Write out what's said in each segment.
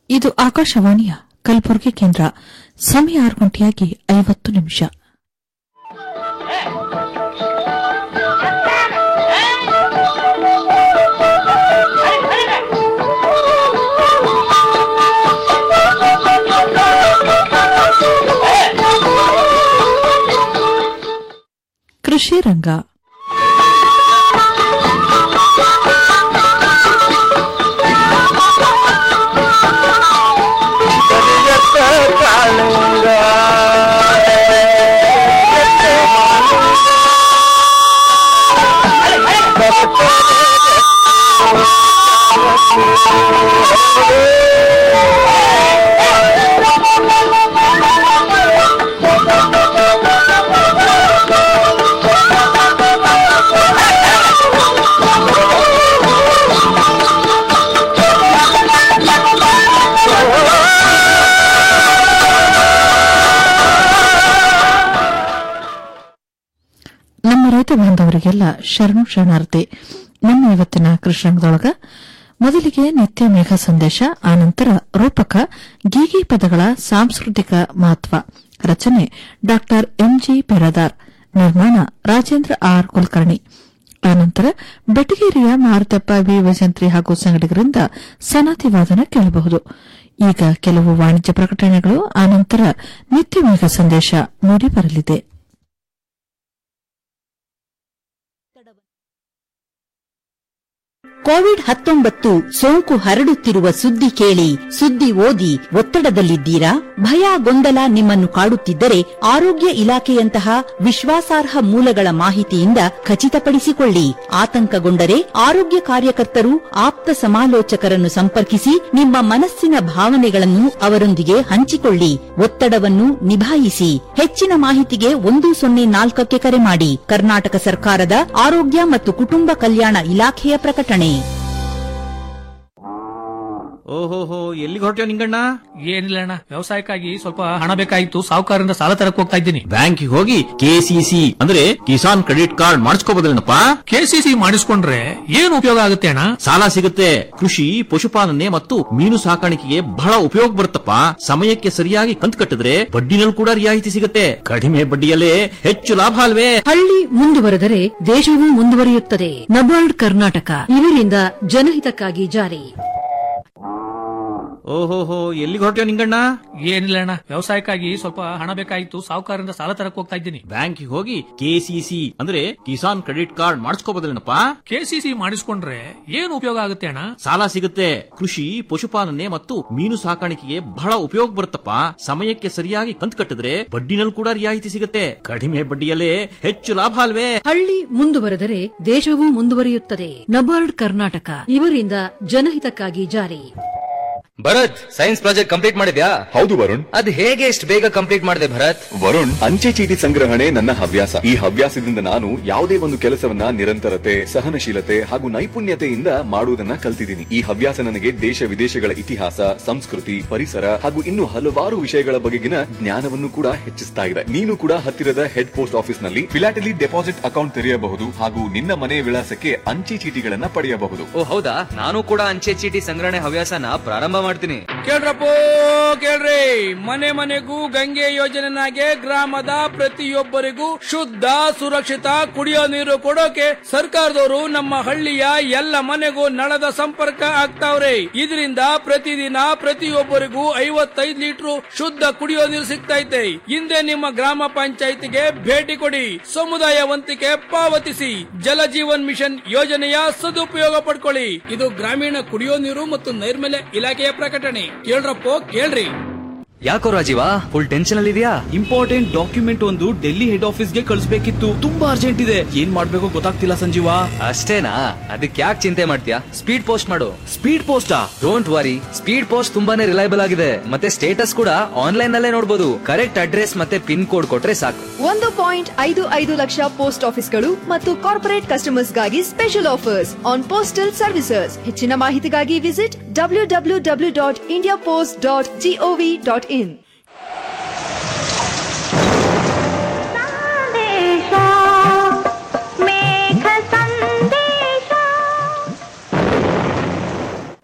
ಇದು ಆಕಾಶವಾಣಿಯ ಕಲಬುರಗಿ ಕೇಂದ್ರ ಸಮಯ ಆರು ಗಂಟೆಯಾಗಿ ಐವತ್ತು ನಿಮಿಷ ಕೃಷಿ ರಂಗ ನಮ್ಮ ರೈತ ಬಾಂಧವರಿಗೆಲ್ಲ ಶರಣು ಶರಣಾರ್ಥಿ ನಮ್ಮ ಇವತ್ತಿನ ಕೃಷ್ಣಾಂಗದೊಳಗ ಮೊದಲಿಗೆ ನಿತ್ಯ ಮೇಘ ಸಂದೇಶ ಆನಂತರ ರೂಪಕ ಗೀಗಿ ಪದಗಳ ಸಾಂಸ್ಕೃತಿಕ ಮಹತ್ವ ರಚನೆ ಡಾ ಎಂಜಿ ಪೆರದಾರ್ ನಿರ್ಮಾಣ ರಾಜೇಂದ್ರ ಆರ್ ಕುಲಕರ್ಣಿ ಆನಂತರ ಬೆಟಗೇರಿಯ ಮಾರುತಪ್ಪ ವಿ ವೈಸಂತ್ರಿ ಹಾಗೂ ಸಂಗಡಿಗರಿಂದ ಸನಾತಿ ವಾದನ ಕೇಳಬಹುದು ಈಗ ಕೆಲವು ವಾಣಿಜ್ಯ ಪ್ರಕಟಣೆಗಳು ಆನಂತರ ನಿತ್ಯ ಮೇಘ ಸಂದೇಶ ಮೂಡಿಬರಲಿದೆ ಕೋವಿಡ್ ಹತ್ತೊಂಬತ್ತು ಸೋಂಕು ಹರಡುತ್ತಿರುವ ಸುದ್ದಿ ಕೇಳಿ ಸುದ್ದಿ ಓದಿ ಒತ್ತಡದಲ್ಲಿದ್ದೀರಾ ಭಯ ಗೊಂದಲ ನಿಮ್ಮನ್ನು ಕಾಡುತ್ತಿದ್ದರೆ ಆರೋಗ್ಯ ಇಲಾಖೆಯಂತಹ ವಿಶ್ವಾಸಾರ್ಹ ಮೂಲಗಳ ಮಾಹಿತಿಯಿಂದ ಖಚಿತಪಡಿಸಿಕೊಳ್ಳಿ ಆತಂಕಗೊಂಡರೆ ಆರೋಗ್ಯ ಕಾರ್ಯಕರ್ತರು ಆಪ್ತ ಸಮಾಲೋಚಕರನ್ನು ಸಂಪರ್ಕಿಸಿ ನಿಮ್ಮ ಮನಸ್ಸಿನ ಭಾವನೆಗಳನ್ನು ಅವರೊಂದಿಗೆ ಹಂಚಿಕೊಳ್ಳಿ ಒತ್ತಡವನ್ನು ನಿಭಾಯಿಸಿ ಹೆಚ್ಚಿನ ಮಾಹಿತಿಗೆ ಒಂದು ಸೊನ್ನೆ ನಾಲ್ಕಕ್ಕೆ ಕರೆ ಮಾಡಿ ಕರ್ನಾಟಕ ಸರ್ಕಾರದ ಆರೋಗ್ಯ ಮತ್ತು ಕುಟುಂಬ ಕಲ್ಯಾಣ ಇಲಾಖೆಯ ಪ್ರಕಟಣೆ ಓಹೋಹೋ ಎಲ್ಲಿಗೆ ಹೊರಟ್ಯೋ ನಿಂಗಣ್ಣ ಏನಿಲ್ಲ ಅಣ್ಣ ವ್ಯವಸಾಯಕ್ಕಾಗಿ ಸ್ವಲ್ಪ ಹಣ ಬೇಕಾಗಿತ್ತು ಸಾಹುಕಾರರಿಂದ ಸಾಲ ತರಕ್ ಹೋಗ್ತಾ ಇದ್ದೀನಿ ಬ್ಯಾಂಕಿಗೆ ಹೋಗಿ ಕೆಸಿಸಿ ಅಂದ್ರೆ ಕಿಸಾನ್ ಕ್ರೆಡಿಟ್ ಕಾರ್ಡ್ ಮಾಡಿಸ್ಕೋಬೋದಲ್ಲೇನಪ್ಪ ಕೆಸಿಸಿ ಮಾಡಿಸ್ಕೊಂಡ್ರೆ ಏನ್ ಉಪಯೋಗ ಆಗುತ್ತೆ ಅಣ್ಣ ಸಾಲ ಸಿಗುತ್ತೆ ಕೃಷಿ ಪಶುಪಾಲನೆ ಮತ್ತು ಮೀನು ಸಾಕಾಣಿಕೆಗೆ ಬಹಳ ಉಪಯೋಗ ಬರುತ್ತಪ್ಪ ಸಮಯಕ್ಕೆ ಸರಿಯಾಗಿ ಕಂತು ಕಟ್ಟಿದ್ರೆ ಬಡ್ಡಿನಲ್ಲಿ ಕೂಡ ರಿಯಾಯಿತಿ ಸಿಗುತ್ತೆ ಕಡಿಮೆ ಬಡ್ಡಿಯಲ್ಲೇ ಹೆಚ್ಚು ಲಾಭ ಅಲ್ವೇ ಹಳ್ಳಿ ಮುಂದುವರೆದರೆ ದೇಶವೂ ಮುಂದುವರಿಯುತ್ತದೆ ನಬಾರ್ಡ್ ಕರ್ನಾಟಕ ಇವರಿಂದ ಜನಹಿತಕ್ಕಾಗಿ ಜಾರಿ ಓಹೋಹೋ ಎಲ್ಲಿಗೆ ಹೊರಟ್ಯೋ ನಿಂಗಣ್ಣ ಏನಿಲ್ಲ ಅಣ್ಣ ವ್ಯವಸಾಯಕ್ಕಾಗಿ ಸ್ವಲ್ಪ ಹಣ ಬೇಕಾಗಿತ್ತು ಸಾಹುಕಾರರಿಂದ ಸಾಲ ತರಕ್ ಹೋಗ್ತಾ ಇದ್ದೀನಿ ಬ್ಯಾಂಕಿಗೆ ಹೋಗಿ ಕೆಸಿಸಿ ಅಂದ್ರೆ ಕಿಸಾನ್ ಕ್ರೆಡಿಟ್ ಕಾರ್ಡ್ ಮಾಡಿಸ್ಕೋಬೋದಲ್ಲೇನಪ್ಪ ಕೆಸಿಸಿ ಮಾಡಿಸ್ಕೊಂಡ್ರೆ ಏನ್ ಉಪಯೋಗ ಆಗುತ್ತೆ ಅಣ್ಣ ಸಾಲ ಸಿಗುತ್ತೆ ಕೃಷಿ ಪಶುಪಾಲನೆ ಮತ್ತು ಮೀನು ಸಾಕಾಣಿಕೆಗೆ ಬಹಳ ಉಪಯೋಗ ಬರುತ್ತಪ್ಪ ಸಮಯಕ್ಕೆ ಸರಿಯಾಗಿ ಕಂತು ಕಟ್ಟಿದ್ರೆ ಬಡ್ಡಿನಲ್ಲಿ ಕೂಡ ರಿಯಾಯಿತಿ ಸಿಗುತ್ತೆ ಕಡಿಮೆ ಬಡ್ಡಿಯಲ್ಲೇ ಹೆಚ್ಚು ಲಾಭ ಅಲ್ವೇ ಹಳ್ಳಿ ಮುಂದುವರೆದರೆ ದೇಶವೂ ಮುಂದುವರಿಯುತ್ತದೆ ನಬಾರ್ಡ್ ಕರ್ನಾಟಕ ಇವರಿಂದ ಜನಹಿತಕ್ಕಾಗಿ ಜಾರಿ ಭರತ್ ಸೈನ್ಸ್ ಪ್ರಾಜೆಕ್ಟ್ ಕಂಪ್ಲೀಟ್ ಮಾಡಿದ್ಯಾ ಹೌದು ವರುಣ್ ಅದ್ ಹೇಗೆ ಇಷ್ಟು ಬೇಗ ಕಂಪ್ಲೀಟ್ ಮಾಡಿದೆ ಭರತ್ ವರುಣ್ ಅಂಚೆ ಚೀಟಿ ಸಂಗ್ರಹಣೆ ನನ್ನ ಹವ್ಯಾಸ ಈ ಹವ್ಯಾಸದಿಂದ ನಾನು ಯಾವುದೇ ಒಂದು ಕೆಲಸವನ್ನ ನಿರಂತರತೆ ಸಹನಶೀಲತೆ ಹಾಗೂ ನೈಪುಣ್ಯತೆಯಿಂದ ಮಾಡುವುದನ್ನ ಕಲ್ತಿದ್ದೀನಿ ಈ ಹವ್ಯಾಸ ನನಗೆ ದೇಶ ವಿದೇಶಗಳ ಇತಿಹಾಸ ಸಂಸ್ಕೃತಿ ಪರಿಸರ ಹಾಗೂ ಇನ್ನು ಹಲವಾರು ವಿಷಯಗಳ ಬಗೆಗಿನ ಜ್ಞಾನವನ್ನು ಕೂಡ ಹೆಚ್ಚಿಸ್ತಾ ಇದೆ ನೀನು ಕೂಡ ಹತ್ತಿರದ ಹೆಡ್ ಪೋಸ್ಟ್ ಆಫೀಸ್ ನಲ್ಲಿ ಫಿಲಾಟಲಿ ಡೆಪಾಸಿಟ್ ಅಕೌಂಟ್ ತೆರೆಯಬಹುದು ಹಾಗೂ ನಿನ್ನ ಮನೆ ವಿಳಾಸಕ್ಕೆ ಅಂಚೆ ಚೀಟಿಗಳನ್ನ ಪಡೆಯಬಹುದು ಓ ಹೌದಾ ನಾನು ಕೂಡ ಅಂಚೆ ಚೀಟಿ ಸಂಗ್ರಹಣೆ ಹವ್ಯಾಸನ ಪ್ರಾರಂಭ ಮಾಡ್ತೀನಿ ಕೇಳ್ರಪ್ಪೋ ಕೇಳ್ರಿ ಮನೆ ಮನೆಗೂ ಗಂಗೆ ಯೋಜನೆನಾಗೆ ಗ್ರಾಮದ ಪ್ರತಿಯೊಬ್ಬರಿಗೂ ಶುದ್ಧ ಸುರಕ್ಷಿತ ಕುಡಿಯೋ ನೀರು ಕೊಡೋಕೆ ಸರ್ಕಾರದವರು ನಮ್ಮ ಹಳ್ಳಿಯ ಎಲ್ಲ ಮನೆಗೂ ನಳದ ಸಂಪರ್ಕ ಆಗ್ತಾವ್ರೆ ಇದರಿಂದ ಪ್ರತಿದಿನ ಪ್ರತಿಯೊಬ್ಬರಿಗೂ ಐವತ್ತೈದು ಲೀಟರ್ ಶುದ್ಧ ಕುಡಿಯೋ ನೀರು ಸಿಗ್ತೈತೆ ಹಿಂದೆ ನಿಮ್ಮ ಗ್ರಾಮ ಪಂಚಾಯಿತಿಗೆ ಭೇಟಿ ಕೊಡಿ ಸಮುದಾಯ ವಂತಿಕೆ ಪಾವತಿಸಿ ಜಲ ಜೀವನ್ ಮಿಷನ್ ಯೋಜನೆಯ ಸದುಪಯೋಗ ಪಡ್ಕೊಳ್ಳಿ ಇದು ಗ್ರಾಮೀಣ ಕುಡಿಯೋ ನೀರು ಮತ್ತು ನೈರ್ಮಲ್ಯ ಇಲಾಖೆಯ ಪ್ರಕಟಣೆ ಕೇಳ್ರಪ್ಪೋ ಕೇಳ್ರಿ ಯಾಕೋ ರಾಜೀವ ಫುಲ್ ಟೆನ್ಷನ್ ಅಲ್ಲಿ ಇದೆಯಾ ಇಂಪಾರ್ಟೆಂಟ್ ಡಾಕ್ಯುಮೆಂಟ್ ಒಂದು ಡೆಲ್ಲಿ ಹೆಡ್ ಆಫೀಸ್ಗೆ ಕಳಿಸಬೇಕಿತ್ತು ತುಂಬಾ ಅರ್ಜೆಂಟ್ ಇದೆ ಏನ್ ಮಾಡ್ಬೇಕು ಗೊತ್ತಾಗ್ತಿಲ್ಲ ಸಂಜೀವ ಅಷ್ಟೇನಾ ಅದಕ್ಕೆ ಯಾಕೆ ಚಿಂತೆ ಮಾಡ್ತೀಯಾ ಸ್ಪೀಡ್ ಪೋಸ್ಟ್ ಮಾಡು ಸ್ಪೀಡ್ ಪೋಸ್ಟಾ ಡೋಂಟ್ ವರಿ ಸ್ಪೀಡ್ ಪೋಸ್ಟ್ ತುಂಬಾನೇ ರಿಲಯಬಲ್ ಆಗಿದೆ ಮತ್ತೆ ಸ್ಟೇಟಸ್ ಕೂಡ ಆನ್ಲೈನ್ ನಲ್ಲೇ ನೋಡಬಹುದು ಕರೆಕ್ಟ್ ಅಡ್ರೆಸ್ ಮತ್ತೆ ಪಿನ್ ಕೋಡ್ ಕೊಟ್ರೆ ಸಾಕು ಒಂದು ಪಾಯಿಂಟ್ ಐದು ಐದು ಲಕ್ಷ ಪೋಸ್ಟ್ ಆಫೀಸ್ಗಳು ಮತ್ತು ಕಾರ್ಪೊರೇಟ್ ಕಸ್ಟಮರ್ಸ್ಗಾಗಿ special offers on postal services ಹೆಚ್ಚಿನ ಮಾಹಿತಿಗಾಗಿ visit W W W dot India Post dot G O V dot in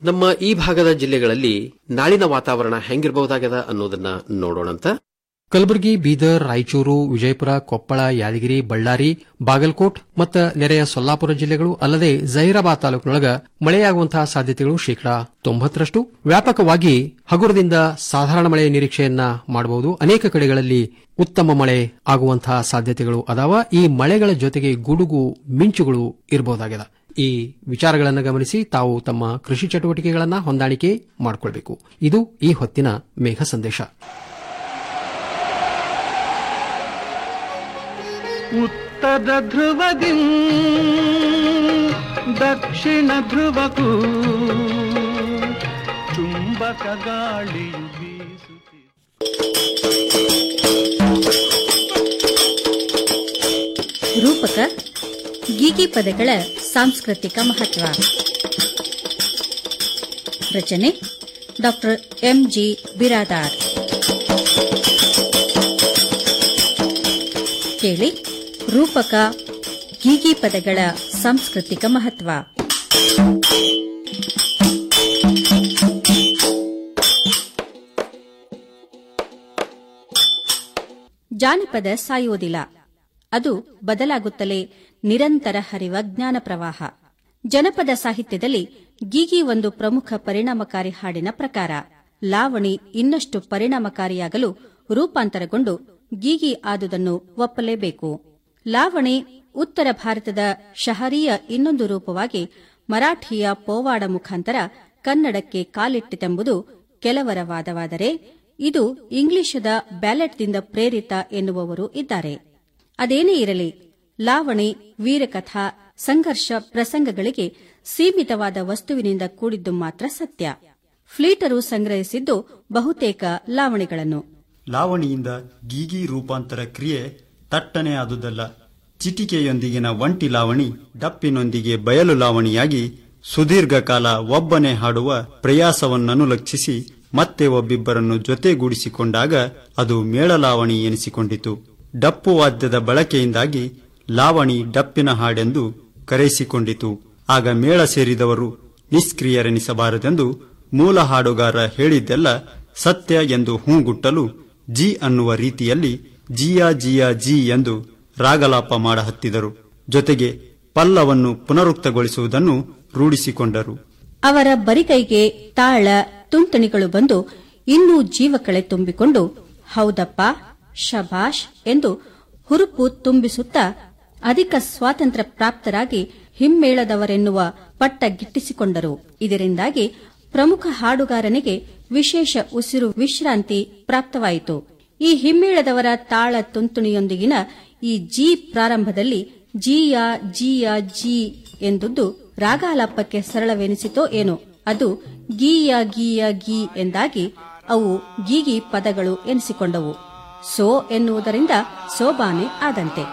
ನಮ್ಮ ಈ ಭಾಗದ ಜಿಲ್ಲೆಗಳಲ್ಲಿ ನಾಳಿನ ವಾತಾವರಣ ಹೆಂಗಿರಬಹುದಾಗದ ಅನ್ನೋದನ್ನ ನೋಡೋಣಂತ ಕಲಬುರಗಿ ಬೀದರ್ ರಾಯಚೂರು ವಿಜಯಪುರ ಕೊಪ್ಪಳ ಯಾದಗಿರಿ ಬಳ್ಳಾರಿ ಬಾಗಲಕೋಟ್ ಮತ್ತು ನೆರೆಯ ಸೊಲ್ಲಾಪುರ ಜಿಲ್ಲೆಗಳು ಅಲ್ಲದೆ ಜಹೀರಾಬಾದ್ ತಾಲೂಕಿನೊಳಗ ಮಳೆಯಾಗುವಂತಹ ಸಾಧ್ಯತೆಗಳು ಶೇಕಡಾ ತೊಂಬತ್ತರಷ್ಟು ವ್ಯಾಪಕವಾಗಿ ಹಗುರದಿಂದ ಸಾಧಾರಣ ಮಳೆಯ ನಿರೀಕ್ಷೆಯನ್ನ ಮಾಡಬಹುದು ಅನೇಕ ಕಡೆಗಳಲ್ಲಿ ಉತ್ತಮ ಮಳೆ ಆಗುವಂತಹ ಸಾಧ್ಯತೆಗಳು ಅದಾವ ಈ ಮಳೆಗಳ ಜೊತೆಗೆ ಗುಡುಗು ಮಿಂಚುಗಳು ಇರಬಹುದಾಗಿದೆ ಈ ವಿಚಾರಗಳನ್ನು ಗಮನಿಸಿ ತಾವು ತಮ್ಮ ಕೃಷಿ ಚಟುವಟಿಕೆಗಳನ್ನ ಹೊಂದಾಣಿಕೆ ಮಾಡಿಕೊಳ್ಬೇಕು ಇದು ಈ ಹೊತ್ತಿನ ಮೇಘ ಸಂದೇಶ ಉತ್ತರ ಧ್ರುವದಿ ದಕ್ಷಿಣ ಧ್ರುವಕ್ಕೂ ಚುಂಬಕ ಗಾಳಿಯು ಬೀಸುತ್ತಿದೆ ರೂಪಕ ಗೀಗಿ ಪದಗಳ ಸಾಂಸ್ಕೃತಿಕ ಮಹತ್ವ ರಚನೆ ಡಾಕ್ಟರ್ ಎಂಜಿ ಬಿರಾದಾರ್ ಕೇಳಿ ರೂಪಕ ಗೀಗಿ ಪದಗಳ ಸಾಂಸ್ಕೃತಿಕ ಮಹತ್ವ ಜಾನಪದ ಸಾಯುವುದಿಲ್ಲ ಅದು ಬದಲಾಗುತ್ತಲೇ ನಿರಂತರ ಹರಿವ ಜ್ಞಾನ ಪ್ರವಾಹ ಜನಪದ ಸಾಹಿತ್ಯದಲ್ಲಿ ಗೀಗಿ ಒಂದು ಪ್ರಮುಖ ಪರಿಣಾಮಕಾರಿ ಹಾಡಿನ ಪ್ರಕಾರ ಲಾವಣಿ ಇನ್ನಷ್ಟು ಪರಿಣಾಮಕಾರಿಯಾಗಲು ರೂಪಾಂತರಗೊಂಡು ಗೀಗಿ ಆದುದನ್ನು ಒಪ್ಪಲೇಬೇಕು ಲಾವಣಿ ಉತ್ತರ ಭಾರತದ ಶಹರಿಯ ಇನ್ನೊಂದು ರೂಪವಾಗಿ ಮರಾಠಿಯ ಪೋವಾಡ ಮುಖಾಂತರ ಕನ್ನಡಕ್ಕೆ ಕಾಲಿಟ್ಟಿತೆಂಬುದು ಕೆಲವರ ವಾದವಾದರೆ ಇದು ಇಂಗ್ಲಿಷದ ಬ್ಯಾಲೆಟ್ದಿಂದ ಪ್ರೇರಿತ ಎನ್ನುವವರು ಇದ್ದಾರೆ ಅದೇನೇ ಇರಲಿ ಲಾವಣಿ ವೀರಕಥಾ ಸಂಘರ್ಷ ಪ್ರಸಂಗಗಳಿಗೆ ಸೀಮಿತವಾದ ವಸ್ತುವಿನಿಂದ ಕೂಡಿದ್ದು ಮಾತ್ರ ಸತ್ಯ ಫ್ಲೀಟರು ಸಂಗ್ರಹಿಸಿದ್ದು ಬಹುತೇಕ ಲಾವಣಿಗಳನ್ನು ಲಾವಣಿಯಿಂದ ಗೀಗಿ ರೂಪಾಂತರ ಕ್ರಿಯೆ ತಟ್ಟನೆ ಆದುದಲ್ಲ ಚಿಟಿಕೆಯೊಂದಿಗಿನ ಒಂಟಿ ಲಾವಣಿ ಡಪ್ಪಿನೊಂದಿಗೆ ಬಯಲು ಲಾವಣಿಯಾಗಿ ಸುದೀರ್ಘ ಕಾಲ ಒಬ್ಬನೇ ಹಾಡುವ ಪ್ರಯಾಸವನ್ನನುಲಕ್ಷಿಸಿ ಮತ್ತೆ ಒಬ್ಬಿಬ್ಬರನ್ನು ಜೊತೆಗೂಡಿಸಿಕೊಂಡಾಗ ಅದು ಮೇಳಲಾವಣಿ ಎನಿಸಿಕೊಂಡಿತು ಡಪ್ಪು ವಾದ್ಯದ ಬಳಕೆಯಿಂದಾಗಿ ಲಾವಣಿ ಡಪ್ಪಿನ ಹಾಡೆಂದು ಕರೆಯಿಸಿಕೊಂಡಿತು ಆಗ ಮೇಳ ಸೇರಿದವರು ನಿಷ್ಕ್ರಿಯರೆನಿಸಬಾರದೆಂದು ಮೂಲ ಹಾಡುಗಾರ ಹೇಳಿದ್ದೆಲ್ಲ ಸತ್ಯ ಎಂದು ಹೂಗುಟ್ಟಲು ಜಿ ಅನ್ನುವ ರೀತಿಯಲ್ಲಿ ಜಿಯಾ ಜಿಯಾ ಜಿ ಎಂದು ರಾಗಲಾಪ ಮಾಡಹತ್ತಿದರು ಜೊತೆಗೆ ಪಲ್ಲವನ್ನು ಪುನರುಕ್ತಗೊಳಿಸುವುದನ್ನು ರೂಢಿಸಿಕೊಂಡರು ಅವರ ಬರಿಗೈಗೆ ತಾಳ ತುಂತಣಿಗಳು ಬಂದು ಇನ್ನೂ ಜೀವಕಳೆ ತುಂಬಿಕೊಂಡು ಹೌದಪ್ಪ ಶಭಾಷ್ ಎಂದು ಹುರುಪು ತುಂಬಿಸುತ್ತಾ ಅಧಿಕ ಸ್ವಾತಂತ್ರ್ಯ ಪ್ರಾಪ್ತರಾಗಿ ಹಿಮ್ಮೇಳದವರೆನ್ನುವ ಪಟ್ಟ ಗಿಟ್ಟಿಸಿಕೊಂಡರು ಇದರಿಂದಾಗಿ ಪ್ರಮುಖ ಹಾಡುಗಾರನಿಗೆ ವಿಶೇಷ ಉಸಿರು ವಿಶ್ರಾಂತಿ ಪ್ರಾಪ್ತವಾಯಿತು ಈ ಹಿಮ್ಮೇಳದವರ ತಾಳ ತುಂತುಣಿಯೊಂದಿಗಿನ ಈ ಜಿ ಪ್ರಾರಂಭದಲ್ಲಿ ಜಿಯ ಜಿಯ ಜಿ ಎಂದುದು ರಾಗಾಲಾಪಕ್ಕೆ ಸರಳವೆನಿಸಿತೋ ಏನೋ ಅದು ಗೀಯ ಗೀಯ ಗೀ ಎಂದಾಗಿ ಅವು ಗೀಗಿ ಪದಗಳು ಎನಿಸಿಕೊಂಡವು ಸೋ ಎನ್ನುವುದರಿಂದ ಸೋಬಾನೆ ಆದಂತೆ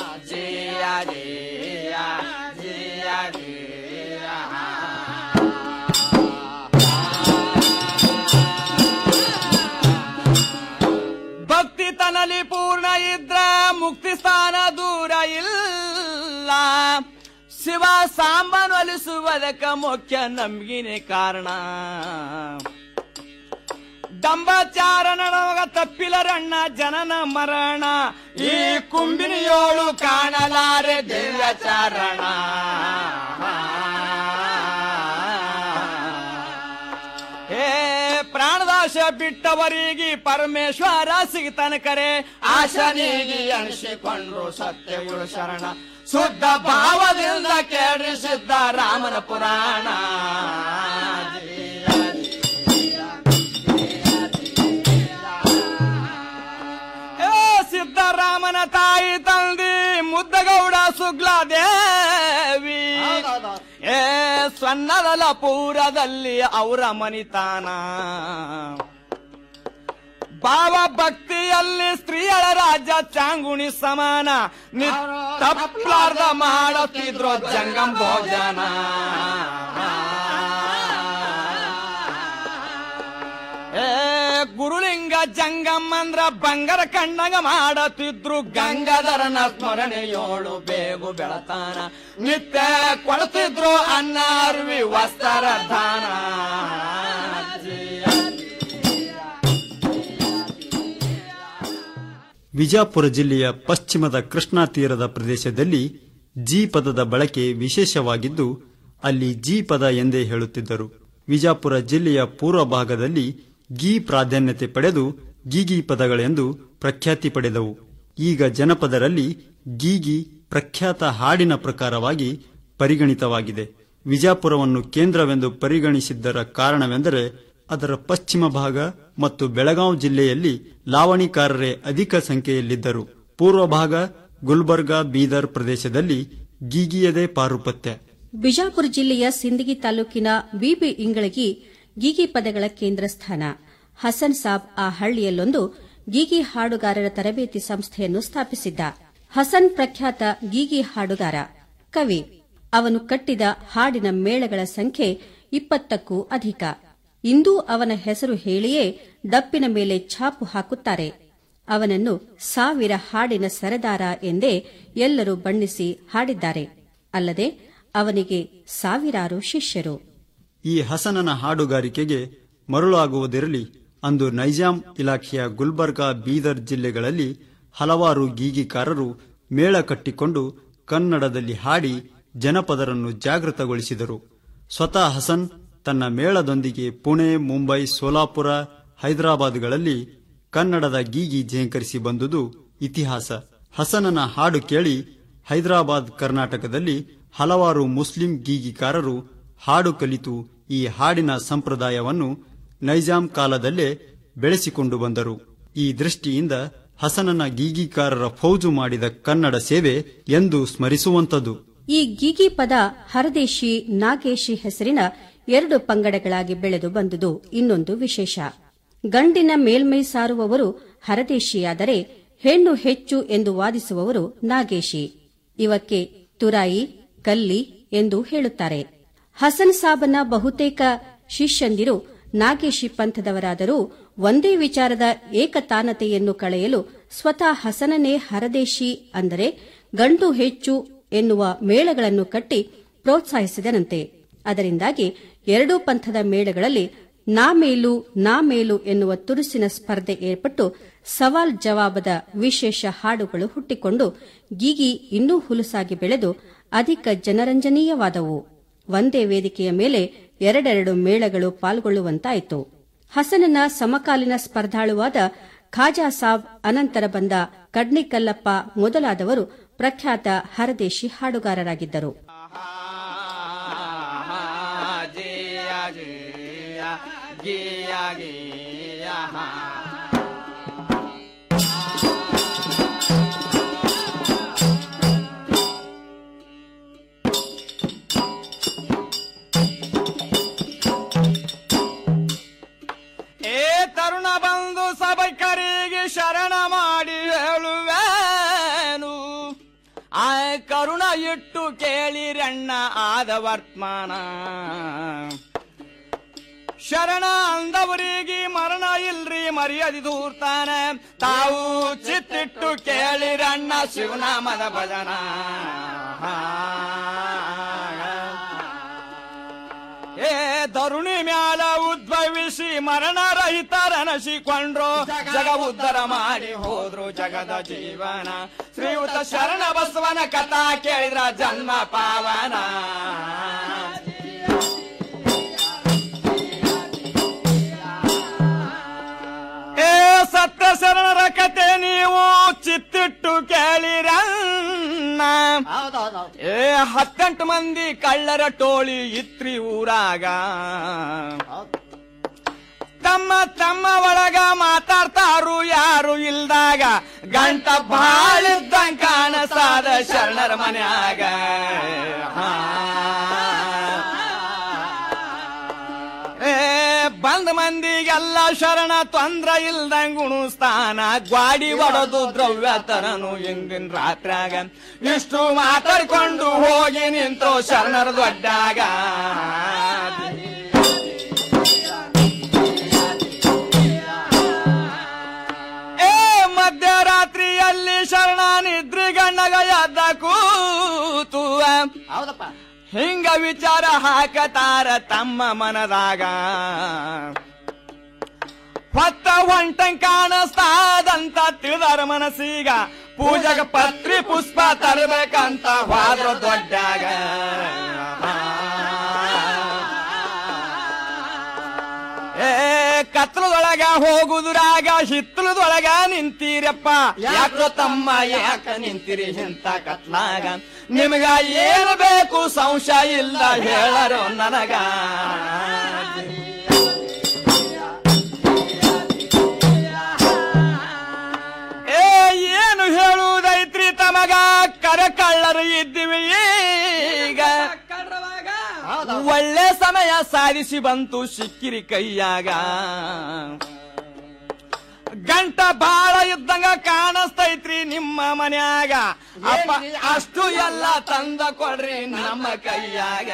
ಭಕ್ತಿ ತನಲಿ ಪೂರ್ಣ ಇದ್ರ ಮುಕ್ತಿ ಸ್ಥಾನ ದೂರ ಇಲ್ಲ ಶಿವ ಸಾಂಬನು ಅಲಿಸುವುದಕ್ಕ ಮುಖ್ಯ ನಮ್ಗಿನೇ ಕಾರಣ ದಂಬಚಾರ ನಡವಾಗ ತಪ್ಪಿಲರಣ್ಣ ಜನನ ಮರಣ ಈ ಕುಂಬಿನಿಯೋಳು ಕಾಣಲಾರೆ ದಿವ್ಯಚಾರಣ ಹೇ ಪ್ರಾಣದಾಶ ಬಿಟ್ಟವರಿಗೆ ಪರಮೇಶ್ವರ ಸಿಗ್ತಾನ ಕರೆ ಆಶನಿಗೆ ಅನಿಸಿಕೊಂಡ್ರು ಸತ್ಯಗಳು ಶರಣ ಶುದ್ಧ ಭಾವದಿಂದ ಕೇಳ್ರಿ ಸಿದ್ಧ ರಾಮನ ಪುರಾಣ ಏ ಸಿದ್ದರಾಮನ ತಾಯಿ ತಂದಿ ಮುದ್ದಗೌಡ ಸುಗ್ಲಾದೇವಿ ಏ ಸ್ವನ್ನದಲ ಪೂರದಲ್ಲಿ ಅವರ ಮನಿತಾನ ಭಾವ ಭಕ್ತಿಯಲ್ಲಿ ಸ್ತ್ರೀಯರ ರಾಜ್ಯ ಚಾಂಗುಣಿ ಸಮಾನ ನಿ ತಪ್ಲಾರ್ದ ಮಾಡುತ್ತಿದ್ರು ಜಂಗಂ ಭೋಜನ ಏ ಗುರುಲಿಂಗ ಜಂಗಮ್ಮಂದ್ರ ಬಂಗಾರ ಕಂಡಂಗ ಮಾಡತಿದ್ರು ಗಂಗಾಧರನ ಸ್ಮರಣೆಯೋಳು ಬೇಗು ಬೆಳತಾನ ನಿತ್ಯ ಕೊಡ್ತಿದ್ರು ಅನ್ನ ಅರ್ವಿ ವಸ್ತ್ರ ದಾನ ವಿಜಾಪುರ ಜಿಲ್ಲೆಯ ಪಶ್ಚಿಮದ ಕೃಷ್ಣಾ ತೀರದ ಪ್ರದೇಶದಲ್ಲಿ ಜಿ ಪದದ ಬಳಕೆ ವಿಶೇಷವಾಗಿದ್ದು ಅಲ್ಲಿ ಜಿ ಪದ ಎಂದೇ ಹೇಳುತ್ತಿದ್ದರು ವಿಜಾಪುರ ಜಿಲ್ಲೆಯ ಪೂರ್ವ ಭಾಗದಲ್ಲಿ ಗೀ ಪ್ರಾಧಾನ್ಯತೆ ಪಡೆದು ಗೀಗಿ ಪದಗಳೆಂದು ಪ್ರಖ್ಯಾತಿ ಪಡೆದವು ಈಗ ಜನಪದರಲ್ಲಿ ಗೀಗಿ ಪ್ರಖ್ಯಾತ ಹಾಡಿನ ಪ್ರಕಾರವಾಗಿ ಪರಿಗಣಿತವಾಗಿದೆ ವಿಜಾಪುರವನ್ನು ಕೇಂದ್ರವೆಂದು ಪರಿಗಣಿಸಿದ್ದರ ಕಾರಣವೆಂದರೆ ಅದರ ಪಶ್ಚಿಮ ಭಾಗ ಮತ್ತು ಬೆಳಗಾವಿ ಜಿಲ್ಲೆಯಲ್ಲಿ ಲಾವಣಿಕಾರರೇ ಅಧಿಕ ಸಂಖ್ಯೆಯಲ್ಲಿದ್ದರು ಪೂರ್ವ ಭಾಗ ಗುಲ್ಬರ್ಗಾ ಬೀದರ್ ಪ್ರದೇಶದಲ್ಲಿ ಗೀಗಿಯದೇ ಪಾರುಪತ್ಯ ಬಿಜಾಪುರ ಜಿಲ್ಲೆಯ ಸಿಂದಗಿ ತಾಲೂಕಿನ ಬಿಬಿ ಇಂಗಳಗಿ ಗೀಗಿ ಪದಗಳ ಕೇಂದ್ರ ಸ್ಥಾನ ಹಸನ್ ಸಾಬ್ ಆ ಹಳ್ಳಿಯಲ್ಲೊಂದು ಗೀಗಿ ಹಾಡುಗಾರರ ತರಬೇತಿ ಸಂಸ್ಥೆಯನ್ನು ಸ್ಥಾಪಿಸಿದ್ದ ಹಸನ್ ಪ್ರಖ್ಯಾತ ಗೀಗಿ ಹಾಡುಗಾರ ಕವಿ ಅವನು ಕಟ್ಟಿದ ಹಾಡಿನ ಮೇಳಗಳ ಸಂಖ್ಯೆ ಇಪ್ಪತ್ತಕ್ಕೂ ಅಧಿಕ ಇಂದೂ ಅವನ ಹೆಸರು ಹೇಳಿಯೇ ಡಪ್ಪಿನ ಮೇಲೆ ಛಾಪು ಹಾಕುತ್ತಾರೆ ಅವನನ್ನು ಸಾವಿರ ಹಾಡಿನ ಸರದಾರ ಎಂದೇ ಎಲ್ಲರೂ ಬಣ್ಣಿಸಿ ಹಾಡಿದ್ದಾರೆ ಅಲ್ಲದೆ ಅವನಿಗೆ ಸಾವಿರಾರು ಶಿಷ್ಯರು ಈ ಹಸನನ ಹಾಡುಗಾರಿಕೆಗೆ ಮರುಳಾಗುವುದಿರಲಿ ಅಂದು ನೈಜಾಂ ಇಲಾಖೆಯ ಗುಲ್ಬರ್ಗಾ ಬೀದರ್ ಜಿಲ್ಲೆಗಳಲ್ಲಿ ಹಲವಾರು ಗೀಗಿಕಾರರು ಮೇಳ ಕಟ್ಟಿಕೊಂಡು ಕನ್ನಡದಲ್ಲಿ ಹಾಡಿ ಜನಪದರನ್ನು ಜಾಗೃತಗೊಳಿಸಿದರು ಸ್ವತಃ ಹಸನ್ ತನ್ನ ಮೇಳದೊಂದಿಗೆ ಪುಣೆ ಮುಂಬೈ ಸೋಲಾಪುರ ಹೈದರಾಬಾದ್ಗಳಲ್ಲಿ ಕನ್ನಡದ ಗೀಗಿ ಝೇಂಕರಿಸಿ ಬಂದುದು ಇತಿಹಾಸ ಹಸನನ ಹಾಡು ಕೇಳಿ ಹೈದರಾಬಾದ್ ಕರ್ನಾಟಕದಲ್ಲಿ ಹಲವಾರು ಮುಸ್ಲಿಂ ಗೀಗಿಕಾರರು ಹಾಡು ಕಲಿತು ಈ ಹಾಡಿನ ಸಂಪ್ರದಾಯವನ್ನು ನೈಜಾಂ ಕಾಲದಲ್ಲೇ ಬೆಳೆಸಿಕೊಂಡು ಬಂದರು ಈ ದೃಷ್ಟಿಯಿಂದ ಹಸನನ ಗೀಗಿಕಾರರ ಫೌಜು ಮಾಡಿದ ಕನ್ನಡ ಸೇವೆ ಎಂದು ಸ್ಮರಿಸುವಂತದು ಈ ಗೀಗಿ ಪದ ಹರದೇಶಿ ನಾಗೇಶಿ ಹೆಸರಿನ ಎರಡು ಪಂಗಡಗಳಾಗಿ ಬೆಳೆದು ಬಂದುದು ಇನ್ನೊಂದು ವಿಶೇಷ ಗಂಡಿನ ಮೇಲ್ಮೈ ಸಾರುವವರು ಹರದೇಶಿಯಾದರೆ ಹೆಣ್ಣು ಹೆಚ್ಚು ಎಂದು ವಾದಿಸುವವರು ನಾಗೇಶಿ ಇವಕ್ಕೆ ತುರಾಯಿ ಕಲ್ಲಿ ಎಂದು ಹೇಳುತ್ತಾರೆ ಹಸನ್ ಸಾಬನ ಬಹುತೇಕ ಶಿಷ್ಯಂದಿರು ನಾಗೇಶಿ ಪಂಥದವರಾದರೂ ಒಂದೇ ವಿಚಾರದ ಏಕತಾನತೆಯನ್ನು ಕಳೆಯಲು ಸ್ವತಃ ಹಸನನೇ ಹರದೇಶಿ ಅಂದರೆ ಗಂಡು ಹೆಚ್ಚು ಎನ್ನುವ ಮೇಳಗಳನ್ನು ಕಟ್ಟಿ ಪ್ರೋತ್ಸಾಹಿಸಿದನಂತೆ ಅದರಿಂದಾಗಿ ಎರಡೂ ಪಂಥದ ಮೇಳಗಳಲ್ಲಿ ನಾ ಮೇಲು ನಾ ಮೇಲು ಎನ್ನುವ ತುರುಸಿನ ಸ್ಪರ್ಧೆ ಏರ್ಪಟ್ಟು ಸವಾಲ್ ಜವಾಬದ ವಿಶೇಷ ಹಾಡುಗಳು ಹುಟ್ಟಿಕೊಂಡು ಗೀಗಿ ಇನ್ನೂ ಹುಲುಸಾಗಿ ಬೆಳೆದು ಅಧಿಕ ಜನರಂಜನೀಯವಾದವು ಒಂದೇ ವೇದಿಕೆಯ ಮೇಲೆ ಎರಡೆರಡು ಮೇಳಗಳು ಪಾಲ್ಗೊಳ್ಳುವಂತಾಯಿತು ಹಸನನ ಸಮಕಾಲೀನ ಸ್ಪರ್ಧಾಳುವಾದ ಖಾಜಾ ಸಾಬ್ ಅನಂತರ ಬಂದ ಕಡ್ನಿಕಲ್ಲಪ್ಪ ಮೊದಲಾದವರು ಪ್ರಖ್ಯಾತ ಹರದೇಶಿ ಹಾಡುಗಾರರಾಗಿದ್ದರು ಏ ತರುಣ ಬಂದು ಸಭಕರಿಗೆ ಶರಣ ಮಾಡಿ ಹೇಳುವೇನು ಆ ಕರುಣ ಇಟ್ಟು ಕೇಳಿರಣ್ಣ ಆದ ವರ್ತಮಾನ ಶರಣ ಅಂದವರಿಗೆ ಮರಣ ಇಲ್ರಿ ಮರ್ಯಾದೆ ದೂರ್ತಾನ ತಾವು ಚಿತ್ತಿಟ್ಟು ಕೇಳಿರಣ್ಣ ಶಿವನಾಮದ ಭಜನ ಏ ತರುಣಿ ಮ್ಯಾಲ ಉದ್ಭವಿಸಿ ಮರಣ ರಹಿತರನಸಿಕೊಂಡ್ರು ಜಗ ಉದ್ಧಾರ ಮಾಡಿ ಹೋದ್ರು ಜಗದ ಜೀವನ ಶ್ರೀಯುತ ಶರಣ ಬಸವನ ಕಥಾ ಕೇಳಿದ್ರ ಜನ್ಮ ಪಾವನ ಏ ಸತ್ಯ ಶರಣರ ಕತೆ ನೀವು ಚಿತ್ತಿಟ್ಟು ಕೇಳಿರನ್ನ ಏ ಹತ್ತೆಂಟು ಮಂದಿ ಕಳ್ಳರ ಟೋಳಿ ಇತ್ರಿ ಊರಾಗ ತಮ್ಮ ತಮ್ಮ ಒಳಗ ಮಾತಾಡ್ತಾರು ಯಾರು ಇಲ್ದಾಗ ಗಂಟ ಬಾಳಿದ್ದಂಗ ಕಾಣಸಾದ ಶರಣರ ಮನ್ಯಾಗ ಏ ಬಂದ ಮಂದಿಗೆಲ್ಲ ಶರಣ ತೊಂದ್ರ ಇಲ್ದಂಗ ಉಣಿಸ್ತಾನ ಗ್ವಾಡಿ ಒಡದು ದ್ರವ್ಯ ತರನು ಎಂದಿನ ರಾತ್ರಾಗ ಇಷ್ಟು ಮಾತಾಡ್ಕೊಂಡು ಹೋಗಿ ನಿಂತು ಶರಣರ ದೊಡ್ಡಾಗ ಹೌದಪ್ಪ ಹಿಂಗ ವಿಚಾರ ಹಾಕತಾರ ತಮ್ಮ ಮನದಾಗ ಹೊತ್ತ ಹೊಂಟಂಗ್ ಕಾಣಿಸ್ತಾದಂತ ತಿಳಿದಾರ ಮನಸ್ಸೀಗ ಪೂಜೆಗ ಪತ್ರಿ ಪುಷ್ಪ ತರಬೇಕಂತ ಹೋದ್ರ ದೊಡ್ಡಾಗ ಏ ಕತ್ಲದೊಳಗ ಹೋಗುದುರಾಗ ಹಿತ್ತಲದೊಳಗ ನಿಂತೀರಪ್ಪ ಯಾಕೋ ತಮ್ಮ ಯಾಕ ನಿಂತಿರಿ ಇಂತ ಕತ್ಲಾಗ ನಿಮಗ ಏನು ಬೇಕು ಸಂಶಯ ಇಲ್ಲ ಹೇಳರೋ ನನಗ ಏ ಏನು ಹೇಳುವುದೈತ್ರಿ ತಮಗ ಕರ ಕಳ್ಳರು ಇದ್ದೀವಿ ಈಗ ಒಳ್ಳೆ ಸಮಯ ಸಾಧಿಸಿ ಬಂತು ಸಿಕ್ಕಿರಿ ಕೈಯಾಗ ಗಂಟ ಬಾಳ ಇದ್ದಂಗ ಕಾಣಿಸ್ತೈತ್ರಿ ನಿಮ್ಮ ಮನ್ಯಾಗ ಅಪ್ಪ ಅಷ್ಟು ಎಲ್ಲ ತಂದ ಕೊಡ್ರಿ ನಮ್ಮ ಕೈಯಾಗ